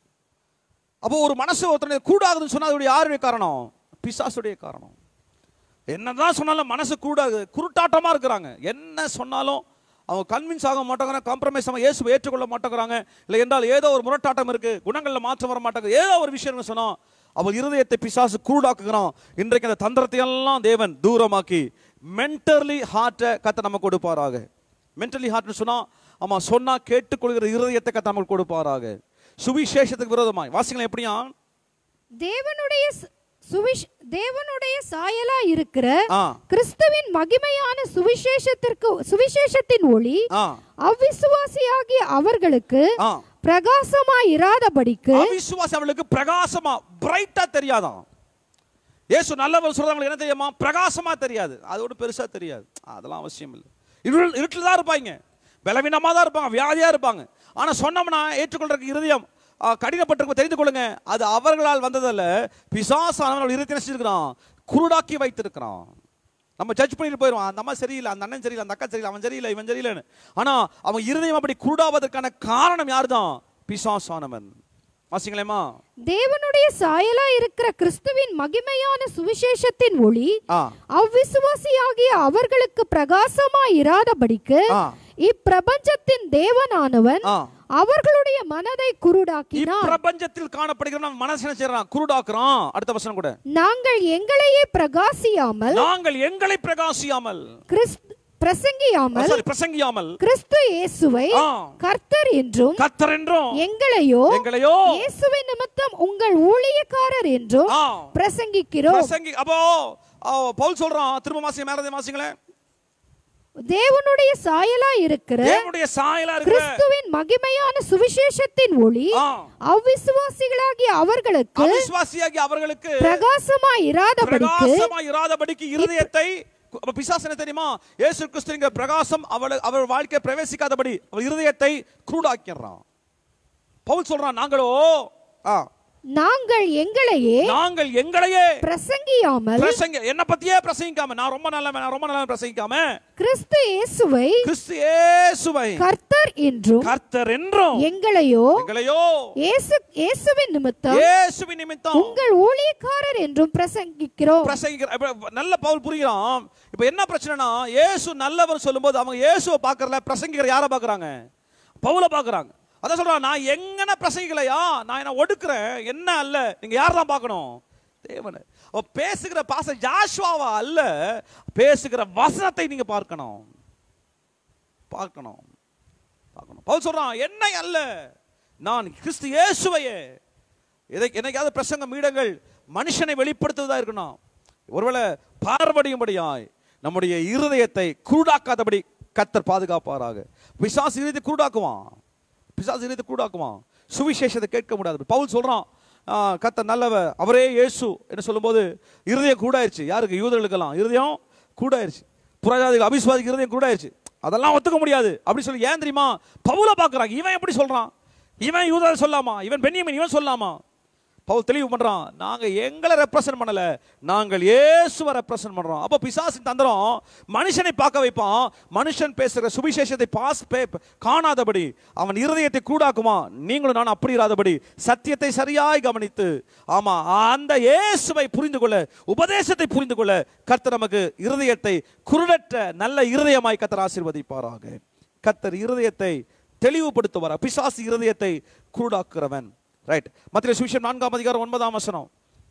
[SPEAKER 1] அப்போ ஒரு மனசு ஒருத்தனை குருடாகுதுன்னு சொன்னா அதோடைய யாருடைய காரணம் பிசாசுடைய காரணம் என்னதான் சொன்னாலும் மனசு குருடாகுது குருட்டாட்டமா இருக்கிறாங்க என்ன சொன்னாலும் அவங்க கன்வின்ஸ் ஆக மாட்டேங்கிறாங்க காம்ப்ரமைஸ் ஆக இயேசுவை ஏற்றுக்கொள்ள மாட்டேங்கிறாங்க இல்லை என்றால் ஏதோ ஒரு முரட்டாட்டம் இருக்கு குணங்களில் மாற்றம் வர மாட்டேங்குது ஏதோ ஒரு விஷயம் சொன்னோம் அவள் இருதயத்தை பிசாசு குருடாக்குகிறான் இன்றைக்கு அந்த தந்திரத்தை எல்லாம் தேவன் தூரமாக்கி மென்டலி ஹார்ட்டை கத்த நமக்கு கொடுப்பாராக மென்டலி ஹார்ட்னு சொன்னா ஆமா சொன்னா கேட்டுக்கொள்கிற இருதயத்தை கத்த நமக்கு கொடுப்பாராக சுவிசேஷத்துக்கு விரோதமாய் வாசிங்களேன் எப்படியா
[SPEAKER 2] தேவனுடைய சு- சுவிஷ் தேவனுடைய சாயலா இருக்கிற
[SPEAKER 1] ஆ
[SPEAKER 2] கிறிஸ்துவின் மகிமையான சுவிசேஷத்திற்கு சுவிசேஷத்தின் ஒளி
[SPEAKER 1] ஆ
[SPEAKER 2] அவிசுவாசியாகிய அவர்களுக்கு
[SPEAKER 1] ஆ
[SPEAKER 2] பிரகாசமா இராதபடிக்கு
[SPEAKER 1] அவிசுவாசி அவளுக்கு பிரகாசமா பிரைட்டா தெரியாதாம் இயேசு நல்லவர் சொல்றவங்களுக்கு என்ன தெரியுமா பிரகாசமா தெரியாது அதோட பெருசா தெரியாது அதெல்லாம் அவசியம் இல்லை இருள் இருட்டில் தான் இருப்பாங்க பலவீனமா தான் இருப்பாங்க வியாதியா இருப்பாங்க ஆனா சொன்னோம்னா ஏற்றுக்கொள்றதுக்கு இருதயம் ஆ, கடினப்பட்டிருக்கும் தெரிந்து கொள்ளுங்க அது அவர்களால் வந்ததல்ல பிசாசானவர்கள் இருதயத்தை என்ன செஞ்சிருக்கிறான் குருடாக்கி வைத்திருக்கிறான் நம்ம ஜட்ஜ் பண்ணிட்டு போயிடுவோம் அந்த அம்மா சரியில்லை அந்த அண்ணன் சரியில்லை அந்த அக்கா சரியில்லை அவன் சரியில்லை இவன் சரியில்லைன்னு ஆனா அவன் இருதயம் அப்படி குருடாவதற்கான காரணம் யாருதான் பிசாசானவன் வாசிங்களேமா
[SPEAKER 2] தேவனுடைய சாயலா இருக்கிற கிறிஸ்துவின் மகிமையான சுவிசேஷத்தின் ஒளி
[SPEAKER 1] ஆ
[SPEAKER 2] அவ்விசுவாசியாகிய அவர்களுக்கு பிரகாசமா இராதபடிக்கு
[SPEAKER 1] ஆ
[SPEAKER 2] இப்பிரபஞ்சத்தின் தேவனானவன்
[SPEAKER 1] ஆ
[SPEAKER 2] அவர்களுடைய மனதை குருடாக்கினான்
[SPEAKER 1] இப்பிரபஞ்சத்தில் காணப்படுகிற நம்ம மனசு என்ன செய்யறான் குருடாக்குறான் அடுத்த வசனம் கூட
[SPEAKER 2] நாங்கள் எங்களையே பிரகாசியாமல்
[SPEAKER 1] நாங்கள் எங்களை பிரகாசியாமல்
[SPEAKER 2] கிறிஸ்து பிரசங்கியாமல்
[SPEAKER 1] சாரி பிரசங்கியாமல்
[SPEAKER 2] கிறிஸ்து இயேசுவை
[SPEAKER 1] ஆ.
[SPEAKER 2] கர்த்தர் என்றும்
[SPEAKER 1] கத்தர் என்றும்
[SPEAKER 2] எங்களையோ
[SPEAKER 1] எங்களையோ
[SPEAKER 2] இயேசுவின் நிமித்தம் உங்கள் ஊழியக்காரர் என்றும்
[SPEAKER 1] ஆ
[SPEAKER 2] பிரசங்கிக்கிறோம்
[SPEAKER 1] பிரசங்கி அப்போ ஆ, பவுல் சொல்றான் திரும்ப மாசி மேலதே மாசிங்களேன்
[SPEAKER 2] தேவனுடைய சாயலா இருக்கிற
[SPEAKER 1] தேவனுடைய சாயலா இருக்கிற
[SPEAKER 2] கிறிஸ்துவின் மகிமையான சுவிசேஷத்தின் ஒளி
[SPEAKER 1] ஆ,
[SPEAKER 2] அவ்விசுவாசிகளாகிய அவர்களுக்கு
[SPEAKER 1] அவிசுவாசியாகி அவர்களுக்கு
[SPEAKER 2] பிரகாசமா இராதபடிக்கு
[SPEAKER 1] பிரகாசமா இராதபடிக்கு இருதயத்தை அப்ப பிசாசு என்ன தெரியுமா இயேசு கிறிஸ்துவின் பிரகாசம் அவள் அவர் வாழ்க்கை பிரவேசிக்காதபடி அவள் இருதயத்தை குருடாக்கிறான் பவுல் சொல்றான் நாங்களோ ஆ,
[SPEAKER 2] நாங்கள் எங்களையே
[SPEAKER 1] நாங்கள் எங்களையே
[SPEAKER 2] பிரசங்கியாமல்
[SPEAKER 1] பிரசங்க என்ன பத்தியே பிரசங்கிக்காம நான் ரொம்ப நல்லவன் நான் ரொம்ப நல்லவன் பிரசங்கிக்காம
[SPEAKER 2] கிறிஸ்து இயேசுவை
[SPEAKER 1] கிறிஸ்து இயேசுவை
[SPEAKER 2] கர்த்தர் என்றும்
[SPEAKER 1] கர்த்தர் என்றும்
[SPEAKER 2] எங்களையோ
[SPEAKER 1] எங்களையோ
[SPEAKER 2] இயேசு இயேசுவின் நிமித்தம்
[SPEAKER 1] இயேசுவின் நிமித்தம்
[SPEAKER 2] உங்கள் ஊழியக்காரர் என்றும் பிரசங்கிக்கிறோம்
[SPEAKER 1] பிரசங்கிக்கிற இப்ப நல்ல பவுல் புரிகிறான் இப்ப என்ன பிரச்சனைனா இயேசு நல்லவர் சொல்லும்போது அவங்க இயேசுவை பார்க்கறல பிரசங்கிக்கிற யாரை பார்க்கறாங்க பவுல பார்க்கறாங்க அதான் சொல்றான் நான் எங்கன பிரசங்கிக்கலையா நான் என்ன ஒடுக்குறேன் என்ன அல்ல நீங்க யார் தான் பார்க்கணும் தேவனை அவ பேசுகிற பாச ஜாஷுவாவா அல்ல பேசுகிற வசனத்தை நீங்க பார்க்கணும் பார்க்கணும் பார்க்கணும் பவுல் சொல்றான் என்னை அல்ல நான் கிறிஸ்து இயேசுவையே எதை என்னைக்காவது பிரசங்க மீடங்கள் மனுஷனை வெளிப்படுத்துவதா இருக்கணும் ஒருவேளை பார்வடியும்படியாய் நம்முடைய இருதயத்தை குருடாக்காதபடி கத்தர் பாதுகாப்பாராக பிசாசு இருதயத்தை குருடாக்குவான் பிசாசு இருதயத்தை குருடாக்குவான் சுவிசேஷத்தை கேட்க முடியாது பவுல் சொல்றான் ஆ, கத்தர் நல்லவர் அவரே இயேசு என்று சொல்லும்போது இருதயம் கூடாயிருச்சு யாருக்கு யூதர்களுக்கெல்லாம் இருதயம் கூடாயிருச்சு புறஜாதிகள் அபிஸ்வாதிக்கு இருதயம் கூடாயிருச்சு அதெல்லாம் ஒத்துக்க முடியாது அப்படி சொல்லி ஏன் தெரியுமா பவுல பார்க்கறாங்க இவன் எப்படி சொல்றான் இவன் யூதா சொல்லாமா இவன் பென்னியமின் இவன் சொல்லாமா பவுல் தெளிவு பண்றான் நாங்க எங்களை ரெப்ரசன்ட் பண்ணல நாங்கள் இயேசுவை ரெப்ரசன்ட் பண்றோம் அப்போ பிசாசின் தந்திரம் மனுஷனை பார்க்க வைப்பான் மனுஷன் பேசுகிற சுவிசேஷத்தை பாஸ் பே காணாதபடி அவன் இருதயத்தை கூடாக்குமா நீங்களும் நான் அப்படி இராதபடி சத்தியத்தை சரியாய் கவனித்து ஆமா அந்த இயேசுவை புரிந்து கொள்ள உபதேசத்தை புரிந்து கொள்ள கர்த்தர் நமக்கு இருதயத்தை குருடற்ற நல்ல இருதயமாய் கர்த்தர் ஆசீர்வதிப்பாராக கர்த்தர் இருதயத்தை தெளிவுபடுத்துவார் பிசாசு இருதயத்தை குருடாக்குறவன் ரைட் மத்திய சுவிசேஷம் நான்காம் அதிகாரம் ஒன்பதாம் வசனம்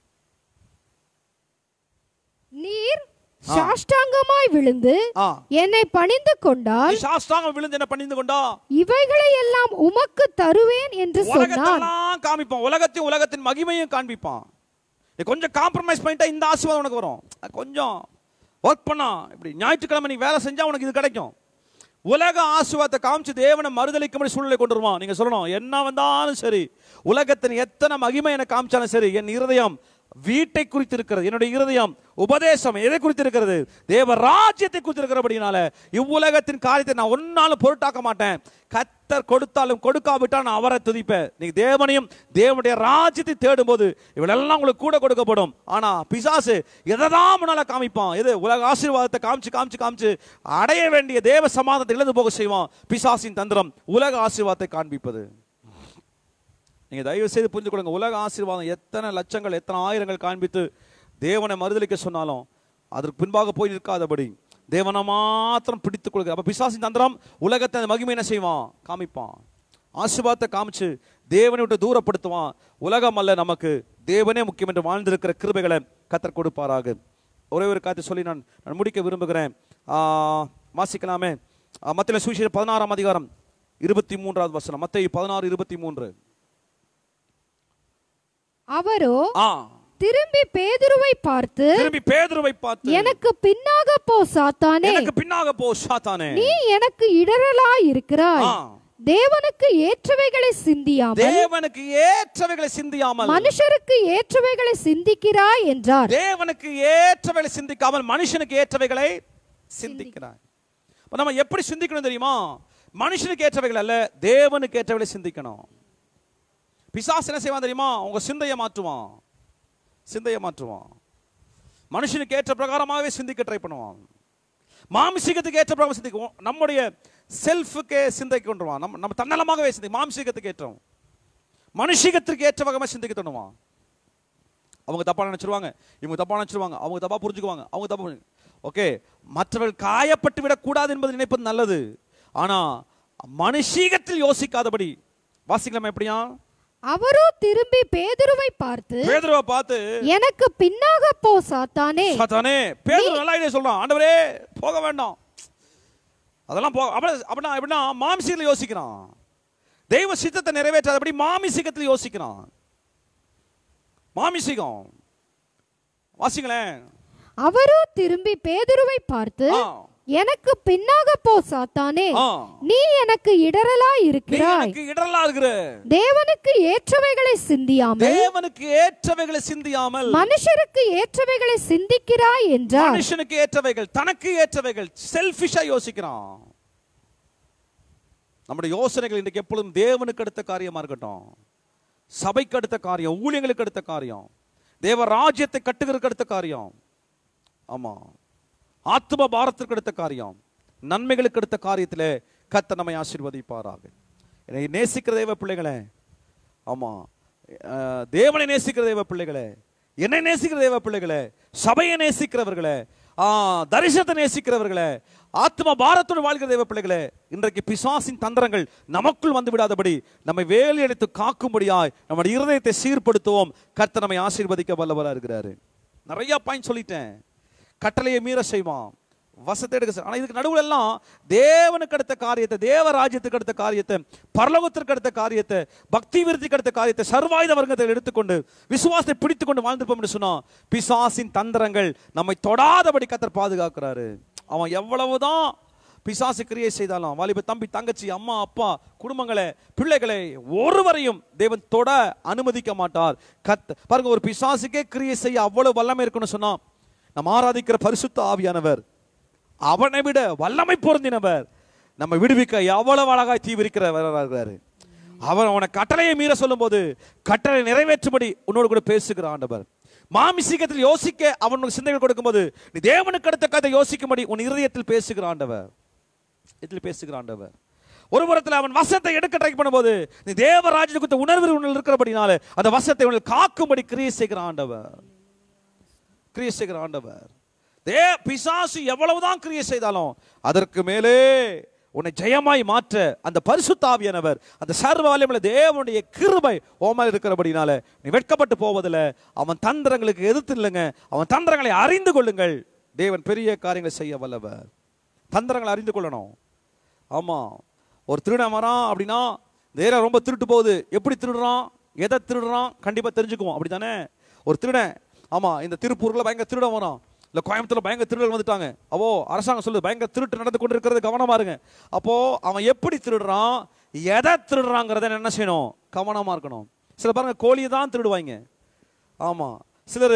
[SPEAKER 2] நீர் சாஷ்டாங்கமாய் விழுந்து
[SPEAKER 1] ஆ
[SPEAKER 2] என்னை பணிந்து கொண்டால்
[SPEAKER 1] நீ சாஸ்தாங்கம் விழுந்து என்ன பண்ணிந்து கொண்டா
[SPEAKER 2] இவைகளை எல்லாம் உமக்கு தருவேன் என்று சொன்னான்
[SPEAKER 1] உலகத்தெல்லாம் காமிப்பான் உலகத்தையும் உலகத்தின் மகிமையும் காண்பிப்பான் நீ கொஞ்சம் காம்ப்ரமைஸ் பண்ணிட்டா இந்த ஆசீர்வாதம் உனக்கு வரும் அஹ் கொஞ்சம் ஒர்க் பண்ணா இப்படி ஞாயிற்றுக்கிழமை நீ வேலை செஞ்சா உனக்கு இது கிடைக்கும் உலக ஆசீர்வாதத்தை காமிச்சு தேவனை மறுதளிக்கும்படி சூழ்நிலை கொண்டு வருவான் நீங்க சொல்லணும் என்ன வந்தாலும் சரி உலகத்தின் எத்தனை மகிமை எனக்கு காமிச்சாலும் சரி என் இருதயம் வீட்டை குறித்து இருக்கிறது என்னுடைய இருதயம் உபதேசம் எதை குறித்து இருக்கிறது தேவ ராஜ்யத்தை குறித்து இருக்கிறபடினால இவ்வுலகத்தின் காரியத்தை நான் ஒன்னாலும் பொருட்டாக்க மாட்டேன் கத்தர் கொடுத்தாலும் கொடுக்காவிட்டால் நான் அவரை துதிப்பேன் நீங்க தேவனையும் தேவனுடைய ராஜ்யத்தை தேடும்போது இவளெல்லாம் உங்களுக்கு கூட கொடுக்கப்படும் ஆனா பிசாசு எதை தான் முன்னால காமிப்பான் எது உலக ஆசீர்வாதத்தை காமிச்சு காமிச்சு காமிச்சு அடைய வேண்டிய தேவ சமாதானத்தை இழந்து போக செய்வான் பிசாசின் தந்திரம் உலக ஆசீர்வாதத்தை காண்பிப்பது நீங்க தயவு செய்து புரிந்து கொள்ளுங்க உலக ஆசீர்வாதம் எத்தனை லட்சங்கள் எத்தனை ஆயிரங்கள் காண்பித்து தேவனை மறுதலிக்க சொன்னாலும் அதற்கு பின்பாக போய் நிற்காதபடி தேவனை மாத்திரம் பிடித்துக் கொள்கிற அப்ப பிசாசின் தந்திரம் உலகத்தை அந்த மகிமை என்ன செய்வான் காமிப்பான் ஆசீர்வாதத்தை காமிச்சு தேவனை விட்டு தூரப்படுத்துவான் உலகம் அல்ல நமக்கு தேவனே முக்கியம் என்று வாழ்ந்திருக்கிற கிருபைகளை கத்தர் கொடுப்பாராக ஒரே ஒரு காத்து சொல்லி நான் நான் முடிக்க விரும்புகிறேன் ஆ, வாசிக்கலாமே மத்திய சுவிசேஷம் பதினாறாம் அதிகாரம் இருபத்தி மூன்றாவது வசனம் மத்திய பதினாறு இருபத்தி மூன்று
[SPEAKER 2] அவரோ
[SPEAKER 1] ஆ
[SPEAKER 2] திரும்பி பேதுருவை பார்த்து
[SPEAKER 1] திரும்பி பேதுருவை பார்த்து
[SPEAKER 2] எனக்கு பின்னாக போ சாத்தானே
[SPEAKER 1] எனக்கு பின்னாக போ சாத்தானே
[SPEAKER 2] நீ எனக்கு இடரலாய் இருக்கிறாய்
[SPEAKER 1] ஆ.
[SPEAKER 2] தேவனுக்கு ஏற்றவைகளை சிந்தியாமல்
[SPEAKER 1] தேவனுக்கு ஏற்றவைகளை சிந்தியாமல்
[SPEAKER 2] மனுஷருக்கு ஏற்றவைகளை சிந்திக்கிறாய் என்றார்
[SPEAKER 1] தேவனுக்கு ஏற்றவைகளை சிந்திக்காமல் மனுஷனுக்கு ஏற்றவைகளை சிந்திக்கிறாய் அப்ப நம்ம எப்படி சிந்திக்கணும் தெரியுமா மனுஷனுக்கு ஏற்றவைகள் அல்ல தேவனுக்கு ஏற்றவைகளை சிந்திக்கணும் பிசாசு என்ன செய்வான் தெரியுமா உங்க சிந்தையை மாற்றுவான் சிந்தையை மாற்றுவான் மனுஷனுக்கு ஏற்ற பிரகாரமாகவே சிந்திக்க ட்ரை பண்ணுவான் மாம்சீகத்துக்கு ஏற்ற பிரகாரம் சிந்திக்குவோம் நம்முடைய செல்ஃபுக்கே சிந்தைக்கு கொண்டுருவான் நம்ம நம்ம தன்னலமாகவே சிந்தி மாம்சீகத்துக்கு ஏற்றோம் மனுஷீகத்திற்கு ஏற்ற வகமாக சிந்திக்க தோணுவான் அவங்க தப்பா நினைச்சிருவாங்க இவங்க தப்பா நினைச்சிருவாங்க அவங்க தப்பா புரிஞ்சுக்குவாங்க அவங்க தப்பா ஓகே மற்றவர்கள் காயப்பட்டு விடக்கூடாது என்பது நினைப்பது நல்லது ஆனா மனுஷீகத்தில் யோசிக்காதபடி வாசிக்கலாமா எப்படியா
[SPEAKER 2] அவரோ திரும்பி பேதுருவை பார்த்து
[SPEAKER 1] பேதுருவை பார்த்து
[SPEAKER 2] எனக்கு பின்னாக போ சாத்தானே
[SPEAKER 1] சாத்தானே பேதுரு நல்லா idea சொல்றான் ஆண்டவரே போக வேண்டாம் அதெல்லாம் போக அப்படி அப்படின்னா எப்படின்னா மாம்சீகத்தில் யோசிக்கிறான் தெய்வ சித்தத்தை நிறைவேற்றாதபடி மாமிசீகத்தில் யோசிக்கிறான் மாமிசீகம் வாசிங்களேன்
[SPEAKER 2] அவரோ திரும்பி பேதுருவை பார்த்து
[SPEAKER 1] ஆ.
[SPEAKER 2] எனக்கு பின்னாக போ சாத்தானே
[SPEAKER 1] ஆ.
[SPEAKER 2] நீ எனக்கு இடரலாய்
[SPEAKER 1] நீ
[SPEAKER 2] இருக்கிறாய்
[SPEAKER 1] எனக்கு இடரலா இருக்கிற
[SPEAKER 2] தேவனுக்கு ஏற்றவைகளை சிந்தியாமல்
[SPEAKER 1] தேவனுக்கு ஏற்றவைகளை சிந்தியாமல்
[SPEAKER 2] மனுஷருக்கு ஏற்றவைகளை சிந்திக்கிறாய் என்றார்
[SPEAKER 1] மனுஷனுக்கு ஏற்றவைகள் தனக்கு ஏற்றவைகள் செல்ஃபிஷா யோசிக்கிறான் நம்முடைய யோசனைகள் இன்றைக்கு எப்பொழுதும் தேவனுக்கு அடுத்த காரியமா இருக்கட்டும் சபைக்கு அடுத்த காரியம் ஊழியங்களுக்கு அடுத்த காரியம் தேவ ராஜ்யத்தை கட்டுகிறதுக்கு அடுத்த காரியம் ஆமா ஆத்ம பாரத்திற்கு அடுத்த காரியம் நன்மைகளுக்கு அடுத்த காரியத்திலே கத்த நம்மை ஆசீர்வதிப்பாராக என்னை நேசிக்கிற தேவ பிள்ளைகளே ஆமா அஹ், தேவனை நேசிக்கிற தேவ பிள்ளைகளே என்னை நேசிக்கிற தேவ பிள்ளைகளே சபையை நேசிக்கிறவர்களே ஆ, தரிசனத்தை நேசிக்கிறவர்களே ஆத்ம பாரத்தோடு வாழ்கிற தேவ பிள்ளைகளே இன்றைக்கு பிசாசின் தந்திரங்கள் நமக்குள் வந்து விடாதபடி நம்மை வேலை எடுத்து காக்கும்படியாய் நம்முடைய இருதயத்தை சீர்படுத்துவோம் கர்த்தர் நம்மை ஆசீர்வதிக்க வல்லவரா இருக்கிறாரு நிறைய பாயிண்ட் சொல்லிட்டேன் கட்டளையை மீற செய்வான் வசத்தை எடுக்க செய்~ ஆனா இதுக்கு நடுவுல எல்லாம் தேவனுக்கு அடுத்த காரியத்தை தேவ ராஜ்யத்துக்கு அடுத்த காரியத்தை பரலோகத்திற்கு அடுத்த காரியத்தை பக்தி விருத்திக்கு அடுத்த காரியத்தை சர்வாயுத வர்க்கத்தை எடுத்துக்கொண்டு விசுவாசத்தை பிடித்து கொண்டு வாழ்ந்துப்போம் என்று சொன்னா பிசாசின் தந்திரங்கள் நம்மை தொடாதபடி கத்தர் பாதுகாக்கிறாரு அவன் எவ்வளவுதான் பிசாசு கிரியை செய்தாலும் வாலிப தம்பி தங்கச்சி அம்மா அப்பா குடும்பங்களை பிள்ளைகளை ஒருவரையும் தேவன் தொட அனுமதிக்க மாட்டார் கத் பாருங்க ஒரு பிசாசுக்கே கிரியை செய்ய அவ்வளவு வல்லமை இருக்குன்னு சொன்னா நம்ம ஆராதிக்கிற பரிசுத்த ஆவியானவர் அவனை விட வல்லமை பொருந்தினவர் நம்ம விடுவிக்க எவ்வளவு அழகாய் தீவிரிக்கிறவர் அவர் அவனை கட்டளையை மீற சொல்லும்போது கட்டளை நிறைவேற்றும்படி உன்னோடு கூட பேசுகிற ஆண்டவர் மாமிசீகத்தில் யோசிக்க அவனுக்கு சிந்தைகள் கொடுக்கும்போது நீ தேவனுக்கு அடுத்த கதை யோசிக்கும்படி உன் இருதயத்தில் பேசுகிற ஆண்டவர் இதில் பேசுகிற ஆண்டவர் ஒரு புறத்தில் அவன் வசத்தை எடுக்க ட்ரை பண்ணும்போது நீ தேவ ராஜ்யத்தை குறித்த உணர்வு உன்னில் இருக்கிறபடினால அந்த வசத்தை உன்னில் காக்கும்படி கிரியை செய்கிற ஆண்டவர் கிரியை செய்கிற ஆண்டவர் தே பிசாசு எவ்வளவுதான் கிரியை செய்தாலும் அதற்கு மேலே உன்னை ஜெயமாய் மாற்ற அந்த பரிசுத்தாவியானவர் அந்த சர்வ வல்லமையுள்ள தேவனுடைய கிருபை ஓமல் இருக்கிறபடினால நீ வெட்கப்பட்டு போவதில்லை அவன் தந்திரங்களுக்கு எதிர்த்து இல்லைங்க அவன் தந்திரங்களை அறிந்து கொள்ளுங்கள் தேவன் பெரிய காரியங்களை செய்ய வல்லவர் தந்திரங்களை அறிந்து கொள்ளணும் ஆமா ஒரு திருடன் வரான் அப்படின்னா இந்த ஏரியா ரொம்ப திருட்டு போகுது எப்படி திருடுறான் எதை திருடுறான் கண்டிப்பா தெரிஞ்சுக்குவோம் அப்படிதானே ஒரு திருடன் ஆமா இந்த திருப்பூர்ல பயங்கர திருடன் வரான் இல்ல கோயம்புத்தூர்ல பயங்கர திருடர்கள் வந்துட்டாங்க அவோ அரசாங்கம் சொல்லுது பயங்கர திருட்டு நடந்து கொண்டு இருக்கிறது கவனமா இருங்க அப்போ அவன் எப்படி திருடுறான் எதை திருடுறாங்கிறத என்ன செய்யணும் கவனமா இருக்கணும் சில பாருங்க கோழியை தான் திருடுவாங்க ஆமா சிலர்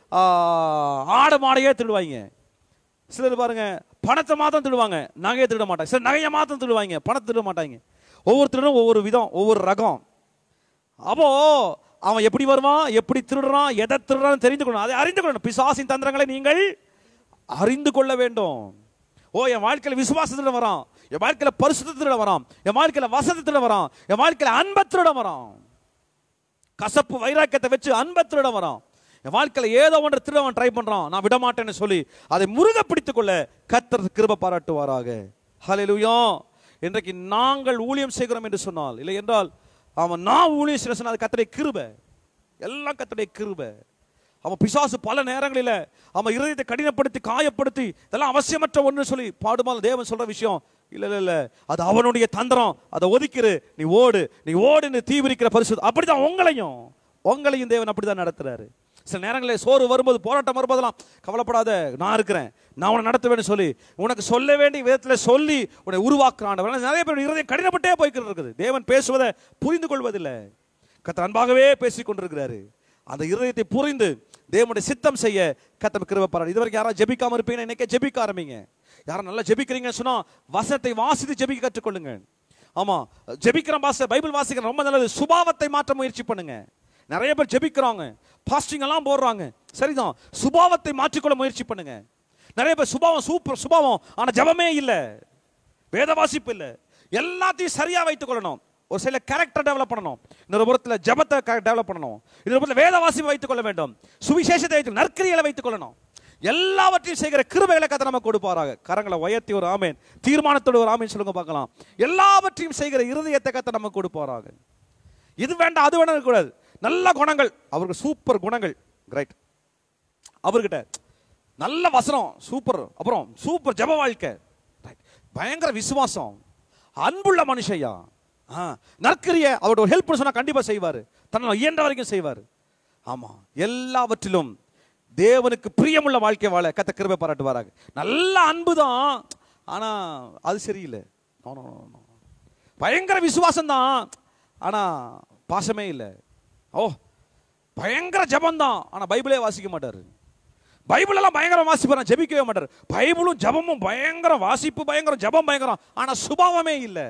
[SPEAKER 1] ஆடு மாடையே திருடுவாங்க சிலர் பாருங்க பணத்தை மாத்திரம் திருடுவாங்க நகையை திருட மாட்டாங்க சிலர் நகையை மாத்திரம் திருடுவாங்க பணத்தை திருட மாட்டாங்க ஒவ்வொருத்தரும் ஒவ்வொரு விதம் ஒவ்வொரு ரகம் அப்போ அவன் எப்படி வருவான் எப்படி திருடுறான் எதை திருடுறான்னு தெரிந்து கொள்ளணும் அதை அறிந்து கொள்ளணும் பிசாசின் தந்திரங்களை நீங்கள் அறிந்து கொள்ள வேண்டும் ஓ என் வாழ்க்கையில விசுவாசத்துல வரான் என் வாழ்க்கையில பரிசுத்தத்துல வரான் என் வாழ்க்கையில வசதத்துல வரான் என் வாழ்க்கையில அன்பத்திருட வரான் கசப்பு வைராக்கியத்தை வச்சு அன்பை திருட வரான் என் வாழ்க்கையில ஏதோ ஒன்று திருட அவன் ட்ரை பண்றான் நான் விட மாட்டேன்னு சொல்லி அதை முருக பிடித்துக் கொள்ள கத்தர் கிருப பாராட்டுவாராக ஹalleluya இன்றைக்கு நாங்கள் ஊழியம் செய்கிறோம் என்று சொன்னால் இல்லை என்றால் அவன் நான் ஊழியம் செய்ய சொன்னால் அது கத்தடைய கிருபை எல்லாம் கத்தடைய கிருபை அவன் பிசாசு பல நேரங்களில் அவன் இருதயத்தை கடினப்படுத்தி காயப்படுத்தி இதெல்லாம் அவசியமற்ற ஒன்று சொல்லி பாடுமால் தேவன் சொல்ற விஷயம் இல்ல இல்ல இல்ல அது அவனுடைய தந்திரம் அதை ஒதுக்கிரு நீ ஓடு நீ ஓடுன்னு தீவிரிக்கிற பரிசு அப்படிதான் உங்களையும் உங்களையும் தேவன் அப்படிதான் நடத்துறாரு சில நேரங்களில் சோறு வரும்போது போராட்டம் வரும்போதெல்லாம் கவலைப்படாத நான் இருக்கிறேன் நான் உன்னை நடத்துவேன்னு சொல்லி உனக்கு சொல்ல வேண்டிய விதத்தில் சொல்லி உன்னை உருவாக்குறான் நிறைய பேர் இருதயம் கடினப்பட்டே போய்க்கிட்டு இருக்குது தேவன் பேசுவதை புரிந்து கொள்வதில்லை கத்த அன்பாகவே பேசிக் கொண்டிருக்கிறாரு அந்த இருதயத்தை புரிந்து தேவனுடைய சித்தம் செய்ய கத்தர் கிருபை பாராட்டு இதுவரைக்கும் யாராவது ஜெபிக்காம இருப்பீங்கன்னா இன்னைக்கே ஜெபிக்க ஆரம்பிங்க யாரும் நல்லா ஜெபிக்கிறீங்கன்னு சொன்னா வசனத்தை வாசித்து ஜெபிக்க கற்றுக்கொள்ளுங்க ஆமா ஜெபிக்கிற பாச பைபிள் வாசிக்கிற ரொம்ப நல்லது சுபாவத்தை மாற்ற முயற்சி பண்ணுங்க நிறைய பேர் ஜெபிக்கிறாங்க பாஸ்டிங் எல்லாம் போடுறாங்க சரிதான் சுபாவத்தை மாற்றிக்கொள்ள முயற்சி பண்ணுங்க நிறைய பேர் சுபாவம் சூப்பர் சுபாவம் ஆனா ஜெபமே இல்லை வேத வாசிப்பு இல்லை எல்லாத்தையும் சரியா வைத்துக் கொள்ளணும் ஒரு சில கேரக்டர் டெவலப் பண்ணணும் இன்னொரு புறத்தில் ஜபத்தை டெவலப் பண்ணணும் இன்னொரு புறத்தில் வேத வாசிப்பு வைத்துக் கொள்ள வேண்டும் சுவிசேஷத்தை வைத்து நற்கிரிகளை வைத்துக் கொள்ளணும் எல்லாவற்றையும் செய்கிற கிருபைகளை கதை நம்ம கொடுப்பாராக கரங்களை உயர்த்தி ஒரு ஆமேன் தீர்மானத்தோடு ஒரு ஆமேன் சொல்லுங்க பார்க்கலாம் எல்லாவற்றையும் செய்கிற இருதயத்தை கத்தை நம்ம கொடுப்பாராக இது வேண்டாம் அது வேண்டாம் கூடாது நல்ல குணங்கள் அவருக்கு சூப்பர் குணங்கள் கிரைட் அவர்கிட்ட நல்ல வசனம் சூப்பர் அப்புறம் சூப்பர் ஜப வாழ்க்கை Right. பயங்கர விசுவாசம் அன்புள்ள மனுஷையா ஆ, நற்கிரிய அவரோட ஒரு ஹெல்ப் சொன்னா கண்டிப்பா செய்வாரு தன்னால் இயன்ற வரைக்கும் செய்வார் ஆமா எல்லாவற்றிலும் தேவனுக்கு பிரியமுள்ள வாழ்க்கை வாழ கத்த கிருபை பாராட்டுவாராக நல்ல அன்பு தான் ஆனா அது சரியில்லை No, no, no, no. பயங்கர விசுவாசம் தான் ஆனா பாசமே இல்லை ஓ பயங்கர ஜபம் தான் ஆனா பைபிளே வாசிக்க மாட்டாரு பைபிள் எல்லாம் பயங்கரம் வாசிப்பார் ஜெபிக்கவே மாட்டார் பைபிளும் ஜபமும் பயங்கரம் வாசிப்பு பயங்கரம் ஜபம் பயங்கரம் ஆனா சுபாவமே இல்லை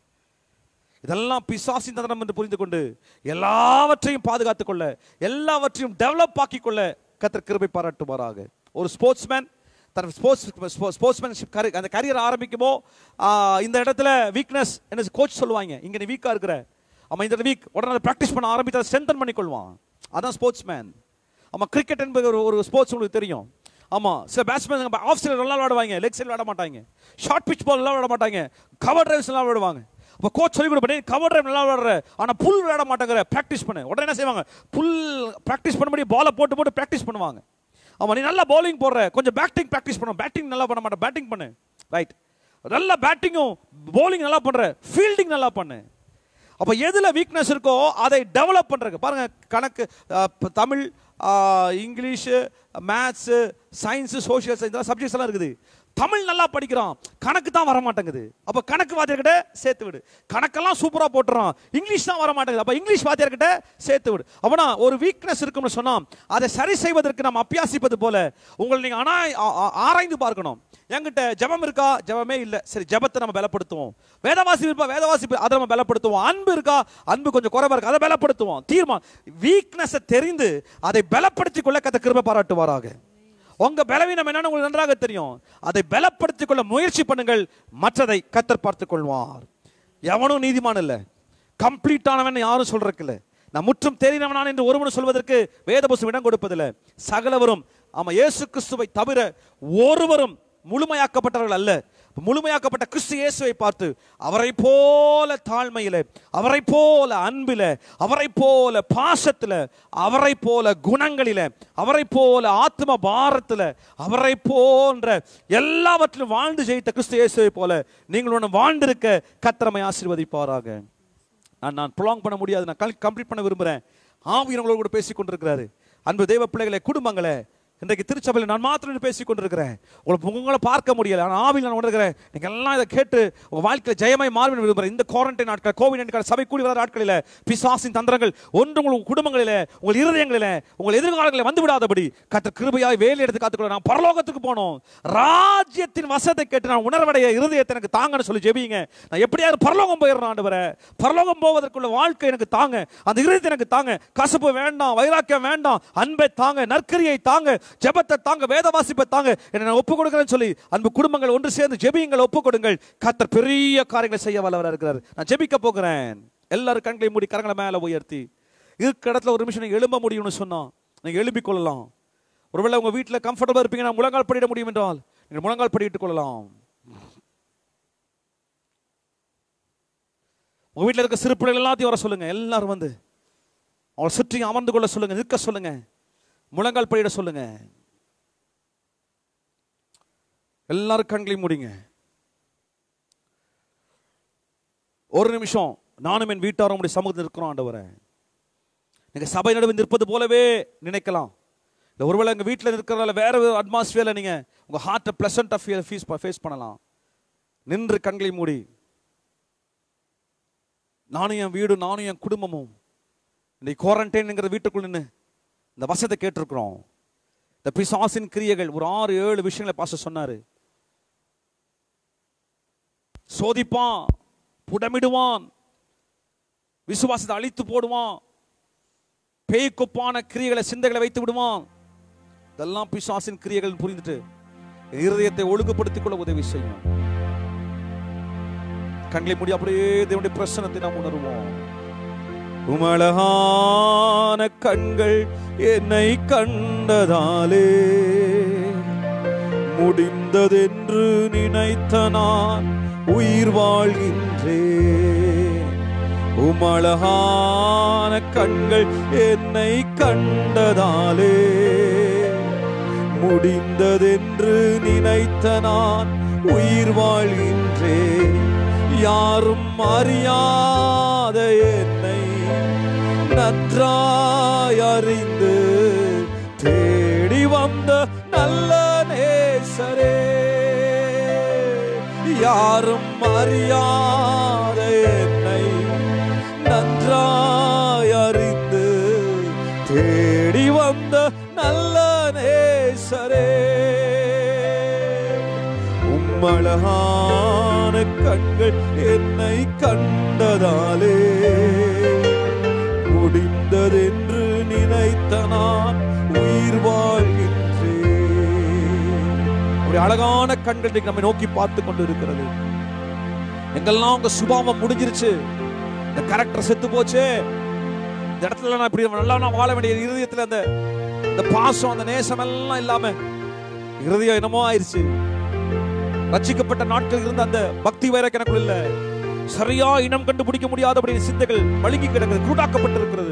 [SPEAKER 1] இதெல்லாம் பிசாசின் தந்திரம் என்று புரிந்து கொண்டு எல்லாவற்றையும் பாதுகாத்துக் கொள்ள எல்லாவற்றையும் டெவலப் ஆக்கிக் கொள்ள கத்தர் கிருபை பாராட்டுமாறாக ஒரு ஸ்போர்ட்ஸ்மேன் தன் ஸ்போர்ட்ஸ் ஸ்போர்ட்ஸ்மேன்ஷிப் கரி அந்த கரியர் ஆரம்பிக்குமோ ஆ, இந்த இடத்துல வீக்னஸ் என்ன கோச் சொல்லுவாங்க இங்க நீ வீக்கா இருக்கிற அவன் இந்த வீக் உடனே ப்ராக்டிஸ் பண்ண ஆரம்பித்து அதை ஸ்ட்ரென்தன் பண்ணிக்கொள்வான் அதான் ஸ்போர்ட்ஸ்மேன் ஆமா கிரிக்கெட் என்பது ஒரு ஒரு ஸ்போர்ட்ஸ் உங்களுக்கு தெரியும் ஆமா சில பேட்ஸ்மேன் ஆஃப் சைடு நல்லா விளையாடுவாங்க லெக் சைடு விளையாட மாட்டாங்க ஷார்ட் பிச் பால் நல்லா விளையாட மாட்டாங்க கவர் டிரைவ்ஸ் நல்லா விளையாடுவாங்க அப்போ கோச் சொல்லி கொடுப்பேன் கவர் டிரைவ் நல்லா விளையாடுற ஆனா புல் விளையாட மாட்டேங்கிற ப்ராக்டிஸ் பண்ணு உடனே என்ன செய்வாங்க புல் ப்ராக்டிஸ் பண்ணபடி பாலை போட்டு போட்டு ப்ராக்டிஸ் பண்ணுவாங்க ஆமா நீ நல்லா பவுலிங் போடுற கொஞ்சம் பேட்டிங் ப்ராக்டிஸ் பண்ணு பேட்டிங் நல்லா பண்ண மாட்டேன் பேட்டிங் பண்ணு ரைட் நல்ல பேட்டிங்கும் bowling நல்லா பண்ற ஃபீல்டிங் நல்லா பண்ணு அப்ப எதுல வீக்னஸ் இருக்கோ அதை டெவலப் பண்றதுக்கு பாருங்க கணக்கு அஹ், ப- தமிழ் அஹ், English maths science social science subjects எல்லாம் இருக்குது தமிழ் நல்லா படிக்கிறான் கணக்கு தான் வர மாட்டேங்குது அப்ப கணக்கு வாத்தியார்கிட்ட சேர்த்து விடு கணக்கெல்லாம் சூப்பரா போட்டுறான் இங்கிலீஷ் தான் வர மாட்டேங்குது அப்ப இங்கிலீஷ் வாத்தியார்கிட்ட சேர்த்து விடு அப்பனா ஒரு வீக்னஸ் இருக்கும்னு சொன்னா அதை சரி செய்வதற்கு நாம் அபியாசிப்பது போல உங்களை நீங்க ஆனா ஆ- ஆ- ஆராய்ந்து பார்க்கணும் என்கிட்ட ஜெபம் இருக்கா ஜெபமே இல்ல சரி ஜெபத்தை நம்ம பலப்படுத்துவோம் வேதவாசி இருப்பா வேதவாசி அதை நம்ம பலப்படுத்துவோம் அன்பு இருக்கா அன்பு கொஞ்சம் குறைவா இருக்கு அதை பலப்படுத்துவோம் தீர்மானம் வீக்னஸை தெரிந்து அதை பலப்படுத்திக் கொள்ள கத்த கிருபை பாராட்டுவாராக உங்க பலவீனம் என்னன்னு உங்களுக்கு நன்றாக தெரியும் அதை பலப்படுத்திக் கொள்ள முயற்சி பண்ணுங்கள் மற்றதை கத்தர் பார்த்துக் கொள்வார் எவனும் நீதிமான் இல்ல கம்ப்ளீட்டானவன் யாரும் சொல்றதுக்கு இல்ல நான் முற்றும் தெரிந்தவனான் என்று ஒருவனும் சொல்வதற்கு வேதபுஸ்தம் இடம் கொடுப்பதில்லை சகலவரும் ஆமா இயேசு கிறிஸ்துவை தவிர ஒருவரும் முழுமையாக்கப்பட்டவர்கள் அல்ல முழுமையாக்கப்பட்ட கிறிஸ்து இயேசுவை பார்த்து அவரை போல தாழ்மையில அவரை போல அன்பில அவரை போல பாசத்துல அவரை போல குணங்களில அவரை போல ஆத்ம பாரத்துல அவரை போன்ற எல்லாவற்றிலும் வாழ்ந்து ஜெயித்த கிறிஸ்து இயேசுவை போல நீங்கள் ஒன்று வாழ்ந்திருக்க கத்திரமை ஆசீர்வதிப்பாராக நான் நான் ப்ரொலாங் பண்ண முடியாது நான் கம்ப்ளீட் பண்ண விரும்புகிறேன் ஆவியனங்களோடு கூட பேசிக் கொண்டிருக்கிறாரு அன்பு தெய்வ பிள்ளைகளை குடும்பங்களே இன்றைக்கு திருச்சபையில் நான் மாத்திரம் பேசிக் கொண்டிருக்கிறேன் உங்களை உங்களை பார்க்க முடியல ஆனால் ஆவியில் நான் உணர்கிறேன் நீங்க எல்லாம் இதை கேட்டு உங்க வாழ்க்கையில் ஜெயமாய் மாறி விரும்புகிறேன் இந்த குவாரண்டைன் நாட்கள் கோவிட் நாட்கள் சபை கூடி வர நாட்களில் பிசாசின் தந்திரங்கள் ஒன்று உங்கள் குடும்பங்களில் உங்கள் இருதயங்களில் உங்கள் எதிர்காலங்களில் வந்து விடாதபடி கத்த கிருபையாய் வேலை எடுத்து காத்துக்கொள்ள நான் பரலோகத்துக்கு போனோம் ராஜ்யத்தின் வசத்தை கேட்டு நான் உணர்வடைய இருதயத்தை எனக்கு தாங்கன்னு சொல்லி ஜெபிங்க நான் எப்படியாவது பரலோகம் போயிடுறேன் ஆண்டவரே பரலோகம் போவதற்குள்ள வாழ்க்கை எனக்கு தாங்க அந்த இருதயத்தை எனக்கு தாங்க கசப்பு வேண்டாம் வைராக்கியம் வேண்டாம் அன்பை தாங்க நற்கரியை தாங்க ஜெபத்தை தாங்க வேத வாசிப்பை தாங்க என்னை நான் ஒப்பு கொடுக்குறேன்னு சொல்லி அன்பு குடும்பங்கள் ஒன்று சேர்ந்து ஜெபியுங்கள் ஒப்பு கொடுங்கள் கத்தர் பெரிய காரியங்களை செய்ய வல்லவராக இருக்கிறார் நான் ஜெபிக்க போகிறேன் எல்லாரும் கண்களை மூடி கரங்களை மேலே உயர்த்தி இருக்கிற இடத்துல ஒரு நிமிஷம் நீங்க எழும்ப முடியும்னு சொன்னா நீங்க எழுப்பிக் கொள்ளலாம் ஒருவேளை உங்க வீட்டில் கம்ஃபர்டபுளாக இருப்பீங்கன்னா முழங்கால் படியிட முடியும் என்றால் நீங்கள் முழங்கால் படியிட்டுக் கொள்ளலாம் உங்க வீட்டில் இருக்க சிறு பிள்ளைகள் எல்லாத்தையும் வர சொல்லுங்க எல்லாரும் வந்து அவளை சுற்றி அமர்ந்து கொள்ள சொல்லுங்க நிற்க சொல்லுங்க முழங்கால் படியிட சொல்லுங்க எல்லாரும் கண்களையும் மூடிங்க ஒரு நிமிஷம் நானும் என் வீட்டாரும் உடைய சமூகத்தில் இருக்கிறோம் ஆண்டவரே நீங்க சபை நடுவில் நிற்பது போலவே நினைக்கலாம் இல்லை ஒருவேளை எங்கள் வீட்டில் இருக்கிறதால வேற ஒரு அட்மாஸ்பியரில் நீங்க உங்க ஹார்ட்டை பிளசண்டாக ஃபீல் ஃபீஸ் ஃபேஸ் பண்ணலாம் நின்று கண்களை மூடி நானும் என் வீடு நானும் என் குடும்பமும் இன்னைக்கு குவாரண்டைனுங்கிற வீட்டுக்குள் நின்று இந்த வசத்தை கேட்டிருக்கிறோம் இந்த பிசாசின் கிரியைகள் ஒரு ஆறு ஏழு விஷயங்களை பாச சொன்னாரு சோதிப்பான் புடமிடுவான் விசுவாசத்தை அழித்து போடுவான் பேய் கொப்பான கிரியைகளை சிந்தைகளை வைத்து விடுவான் இதெல்லாம் பிசாசின் கிரியைகள் புரிந்துட்டு இருதயத்தை ஒழுங்குபடுத்திக் கொள்ள உதவி செய்யும் கண்களை மூடி அப்படியே தேவனுடைய பிரசனத்தை நாம் உணர்வோம் உமழகான கண்கள் என்னை கண்டதாலே முடிந்ததென்று நினைத்த நான் உயிர் வாழ்கின்றேன் உமழகான கண்கள் என்னை கண்டதாலே முடிந்ததென்று நினைத்த நான் உயிர் வாழ்கின்றேன் யாரும் அறியாத என்னை நன்றாய் அறிந்து தேடி வந்த நல்ல நேசரே யாரும் அறியாத என்னை நன்றாய் அறிந்து தேடி வந்த நல்ல நேசரே உம்மழகான கண்கள் என்னை கண்டதாலே முடிந்ததென்று நினைத்த நான் உயிர் வாழ்கின்றேன் ஒரு அழகான கண்கள் இன்னைக்கு நம்மை நோக்கி பார்த்து கொண்டு இருக்கிறது எங்கெல்லாம் உங்க சுபாவம் முடிஞ்சிருச்சு இந்த கேரக்டர் செத்து போச்சு இந்த இடத்துல நான் இப்படி நல்லா நான் வாழ வேண்டிய இருதயத்துல அந்த இந்த பாசம் அந்த நேசம் எல்லாம் இல்லாம இருதயம் என்னமோ ஆயிருச்சு ரட்சிக்கப்பட்ட நாட்கள் இருந்த அந்த பக்தி வைரக் எனக்குள்ள இல்ல சரியா இனம் கண்டுபிடிக்க முடியாதபடி சிந்தைகள் மழுங்கி கிடக்கிறது குருடாக்கப்பட்டிருக்கிறது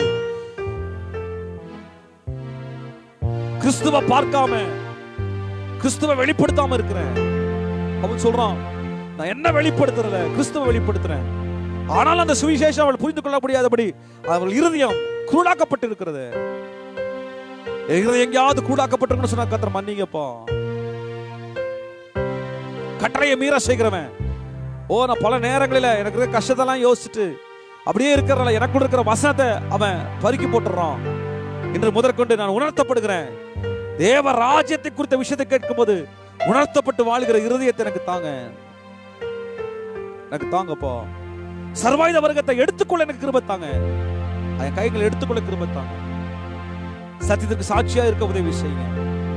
[SPEAKER 1] கிறிஸ்துவ பார்க்காம கிறிஸ்துவ வெளிப்படுத்தாம இருக்கிறேன் அவன் சொல்றான் நான் என்ன வெளிப்படுத்துறல கிறிஸ்துவ வெளிப்படுத்துறேன் ஆனால் அந்த சுவிசேஷம் அவள் புரிந்து கொள்ள முடியாதபடி அவள் இருதயம் குருடாக்கப்பட்டு இருக்கிறது இருதயம் எங்கேயாவது கூடாக்கப்பட்டிருக்குன்னு சொன்னா கத்திர மன்னிங்கப்பா கட்டளையை மீற செய்கிறவன் ஓ நான் பல நேரங்களில் எனக்கு இருக்கிற கஷ்டத்தெல்லாம் யோசிச்சுட்டு அப்படியே இருக்கிறனால எனக்குள்ள இருக்கிற வசனத்தை அவன் பருக்கி போட்டுறான் இன்று முதற்கொண்டு நான் உணர்த்தப்படுகிறேன் தேவ ராஜ்யத்தை குறித்த விஷயத்தை கேட்கும்போது உணர்த்தப்பட்டு வாழ்கிற இருதயத்தை எனக்கு தாங்க எனக்கு தாங்கப்பா சர்வாயுத வர்க்கத்தை எடுத்துக்கொள்ள எனக்கு கிருபை தாங்க என் கைகளை எடுத்துக்கொள்ள கிருபை தாங்க சத்தியத்திற்கு சாட்சியா இருக்க உதவி செய்யுங்க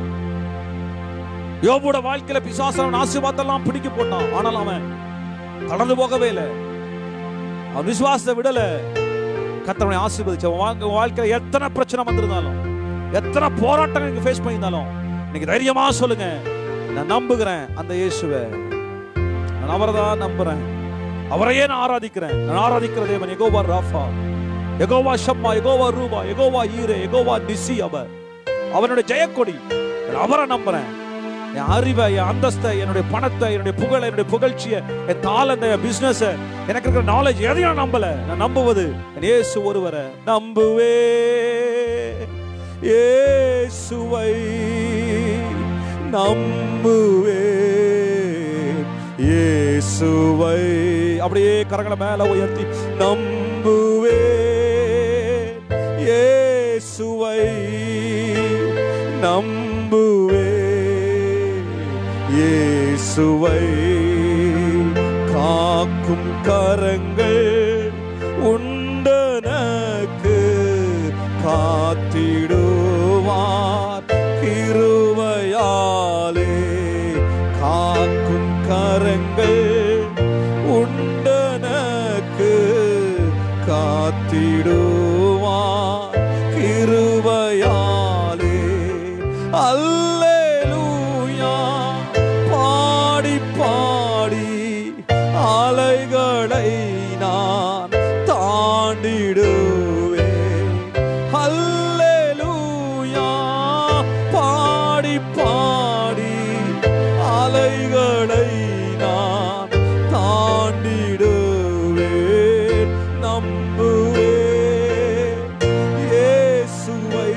[SPEAKER 1] யோபோட வாழ்க்கையில பிசாசன் ஆசீர்வாதத்தெல்லாம் பிடிக்க போட்டான் ஆனால் அவன் கடந்து போகவே இல்லை அவன் விசுவாசத்தை விடல கத்தவனை ஆசீர்வதிச்சு அவன் வாழ்க்கை வாழ்க்கையில எத்தனை பிரச்சனை வந்திருந்தாலும் எத்தனை போராட்டங்கள் நீங்க ஃபேஸ் பண்ணியிருந்தாலும் இன்னைக்கு தைரியமா சொல்லுங்க நான் நம்புகிறேன் அந்த இயேசுவை நான் அவரை தான் நம்புறேன் அவரையே நான் ஆராதிக்கிறேன் நான் ஆராதிக்கிற தேவன் எகோவா ராஃபா எகோவா ஷம்மா எகோவா ரூபா எகோவா ஈரே எகோவா நிசி அவர் அவனுடைய ஜெயக்கொடி நான் அவரை நம்புறேன் என் அறிவை என் அந்தஸ்தை என்னுடைய பணத்தை என்னுடைய புகழை என்னுடைய புகழ்ச்சியை என் தாளந்த என் பிசினஸ் எனக்கு இருக்கிற நாலேஜ் எதையும் நான் நம்பல நான் நம்புவது என் இயேசு ஒருவரை நம்புவே இயேசுவை நம்புவேன் இயேசுவை அப்படியே கரங்களை மேல உயர்த்தி நம்புவேன் இயேசுவை நம்புவேன் இயேசுவை காக்கும் கரங்கள் உண்டனக்கு காத்திடுவார் கிருபையாலே காக்கும் கரங்கள் உண்டனக்கு காத்திடுவார் கிருபையாலே அல்லேலூயா பாடி பாடி அலைகளை நான் தாண்டிடுவேன் அல்லேலூயா பாடி பாடி அலைகளை நான் தாண்டிடுவேன் நம்புவேன் இயேசுவை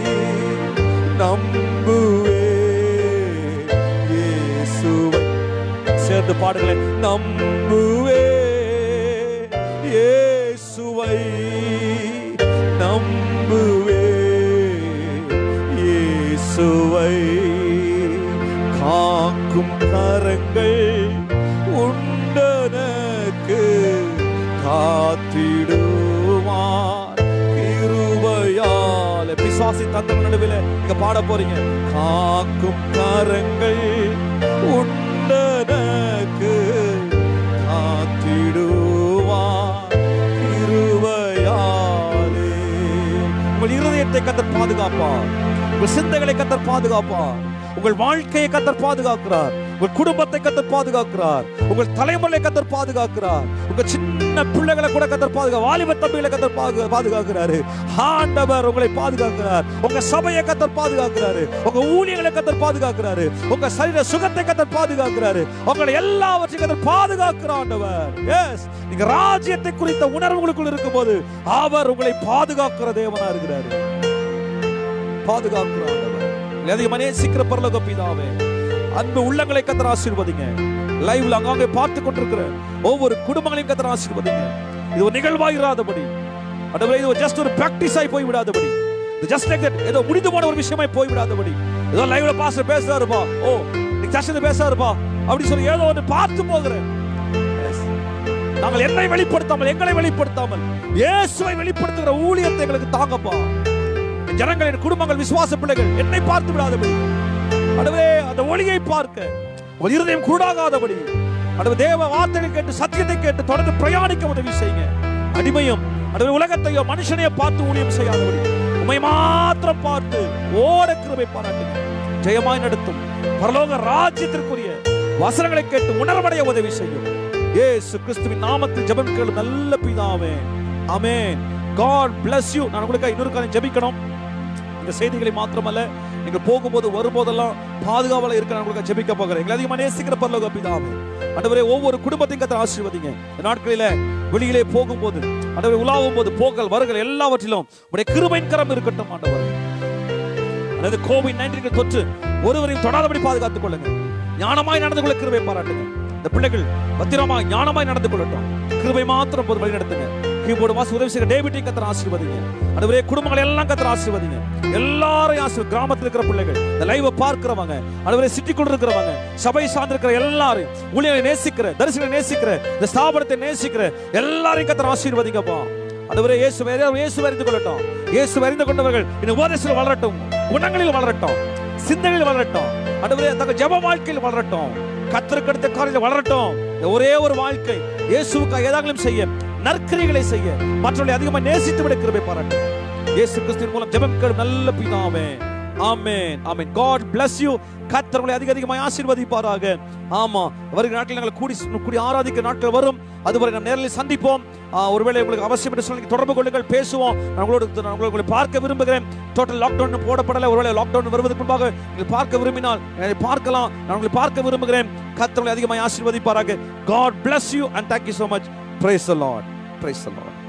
[SPEAKER 1] நம்புவேன் இயேசுவை சேர்ந்து பாடுங்களேன் நம்புவே இயேசுவை நம்புவே இயேசுவை காக்கும் கரங்கள் உண்டனக்கு காத்திடுவார் கிருபையால பிசாசி தந்த நடுவில் இங்க பாட போறீங்க காக்கும் கரங்கள் உண்டனக்கு காத்திடுவார் கிருபையாலே உங்கள் இருதயத்தை கத்தர் பாதுகாப்பார் உங்கள் சிந்தைகளை கத்தர் பாதுகாப்பார் உங்கள் வாழ்க்கையை கத்தர் பாதுகாக்கிறார் உங்கள் குடும்பத்தை கத்தர் பாதுகாக்கிறார் உங்கள் தலைமுறை கத்தர் பாதுகாக்கிறார் உங்க சின்ன பிள்ளைகளை கூட கத்தர் பாதுகா வாலிப தம்பிகளை கத்தர் பாதுகா- பாதுகாக்கிறாரு ஆண்டவர் உங்களை பாதுகாக்கிறார் உங்க சபையை கத்தர் பாதுகாக்கிறாரு உங்க ஊழியர்களை கத்தர் பாதுகாக்கிறாரு உங்க சரீர சுகத்தை கத்தர் பாதுகாக்கிறாரு உங்களை எல்லாவற்றையும் கத்தர் பாதுகாக்கிறார் ஆண்டவர் எஸ் நீங்க ராஜ்யத்தை குறித்த உணர்வுகளுக்குள் இருக்கும்போது அவர் உங்களை பாதுகாக்கிற தேவனா இருக்கிறாரு பாதுகாக்கிற ஆண்டவர் உங்களை அதிகமா நேசிக்கிற பரலோக பிதாவே அன்பு உள்ளங்களை கத்தர் ஆசீர்வதிங்க லைவ்ல அங்கங்கே பார்த்து கொண்டிருக்கிற ஒவ்வொரு குடும்பங்களையும் கத்தர் ஆசீர்வதிங்க இது ஒரு நிகழ்வாயிராதபடி ஆண்டவரே இது ஜஸ்ட் ஒரு பிராக்டிஸ் ஆகி போய் விடாதபடி இது ஜஸ்ட் லைக் தட் ஏதோ முடிந்து போன ஒரு விஷயமாய் போய் விடாதபடி ஏதோ லைவ்ல பாஸ்டர் பேசுறாருப்பா ஓ நீ சர்ச்சில் பேசுறாருப்பா அப்படி சொல்லி ஏதோ ஒன்று பார்த்து போகிறேன் Yes. நாங்கள் என்னை வெளிப்படுத்தாமல் எங்களை வெளிப்படுத்தாமல் இயேசுவை வெளிப்படுத்துகிற ஊழியத்தை எங்களுக்கு தாங்கப்பா என் ஜனங்கள் என் குடும்பங்கள் விசுவாச பிள்ளைகள் என்னை பார்த்து விடாதபடி அடுவே அந்த ஒளியை பார்க்க உங்கள் இருதயம் குருடாகாதபடி அடுவு தேவ வார்த்தையை கேட்டு சத்தியத்தை கேட்டு தொடர்ந்து பிரயாணிக்க உதவி செய்யுங்க அடிமையும் அடுவே உலகத்தையோ மனுஷனையோ பார்த்து ஊழியம் செய்யாதபடி உமை மாத்திரம் பார்த்து ஓட கிருபை பாராட்டுங்க ஜெயமாய் நடத்தும் பரலோக ராஜ்யத்திற்குரிய வசனங்களை கேட்டு உணர்வடைய உதவி செய்யும் இயேசு கிறிஸ்துவின் நாமத்தில் ஜெபம் கேளு நல்ல பிதாவே ஆமென் காட் bless you நான் உங்களுக்கு இன்னொரு காலம் ஜெபிக்கணும் இந்த செய்திகளை மாத்திரமல்ல நீங்க போகும்போது வரும்போதெல்லாம் பாதுகாவல இருக்க நான் உங்களுக்கு ஜெபிக்க போகிறேன் எங்களை அதிகமா நேசிக்கிற பரலோக பிதாவே ஆண்டவரே ஒவ்வொரு குடும்பத்தையும் கத்த ஆசீர்வதிங்க இந்த நாட்களில வெளியிலே போகும்போது ஆண்டவரே உலாவும் போது போகல் வருகள் எல்லாவற்றிலும் உடைய கிருபையின் கரம் இருக்கட்டும் ஆண்டவரே அதாவது கோவிட் நைன்டீன் தொற்று ஒருவரையும் தொடாதபடி பாதுகாத்துக் கொள்ளுங்க ஞானமாய் நடந்து கொள்ள கிருபை பாராட்டுங்க இந்த பிள்ளைகள் பத்திரமாய் ஞானமாய் நடந்து கொள்ளட்டும் கிருபை மாத்திரம் போது வழி நடத்துங்க கீபோர்டு வாசி உதவி செய்கிற டேவிட்டையும் கத்தர் ஆசீர்வதிங்க அதுவரே குடும்பங்களை எல்லாம் கத்தர் ஆசீர்வதிங்க எல்லாரையும் ஆசீர் கிராமத்தில் இருக்கிற பிள்ளைகள் இந்த லைவை பார்க்கிறவங்க அதுவரை சிட்டிக்குள் இருக்கிறவங்க சபை சார்ந்திருக்கிற எல்லாரையும் ஊழியரை நேசிக்கிற தரிசனை நேசிக்கிற இந்த ஸ்தாபனத்தை நேசிக்கிற எல்லாரையும் கத்தர் ஆசீர்வதிங்கப்பா அதுவரை இயேசு இயேசு அறிந்து கொள்ளட்டும் இயேசு அறிந்து கொண்டவர்கள் இந்த உபதேசத்தில் வளரட்டும் குணங்களில் வளரட்டும் சிந்தனையில் வளரட்டும் அதுவரை தங்கள் ஜெப வாழ்க்கையில் வளரட்டும் கத்தருக்கு அடுத்த காரியத்தில் வளரட்டும் இந்த ஒரே ஒரு வாழ்க்கை இயேசுவுக்கு ஏதாங்களும் செய்ய நற்கிரிகளை செய்ய மற்றவர்களை அதிகமாக நேசித்து விட கிருபை பாராட்டு இயேசு கிறிஸ்துவின் மூலம் ஜெபம் கேளும் நல்ல பிதாவே ஆமென் ஆமென் காட் bless you கர்த்தர் உங்களை அதிக அதிகமாக ஆசீர்வதிப்பாராக ஆமா வருகிற நாட்களில் நாங்கள் கூடி கூடி ஆராதிக்கிற நாட்கள் வரும் அதுவரை நாம் நேரில் சந்திப்போம் ஆ, ஒருவேளை உங்களுக்கு அவசியம் என்று சொல்லி தொடர்பு கொள்ளுங்கள் பேசுவோம் நான் உங்களோடு நான் உங்களை உங்களை பார்க்க விரும்புகிறேன் டோட்டல் லாக்டவுன் போடப்படலை ஒருவேளை லாக்டவுன் வருவதற்கு முன்பாக நீங்கள் பார்க்க விரும்பினால் என்னை பார்க்கலாம் நான் உங்களை பார்க்க விரும்புகிறேன் கர்த்தர் உங்களை அதிகமாக ஆசீர்வதிப்பாராக God bless you and thank you so much praise the lord praise the lord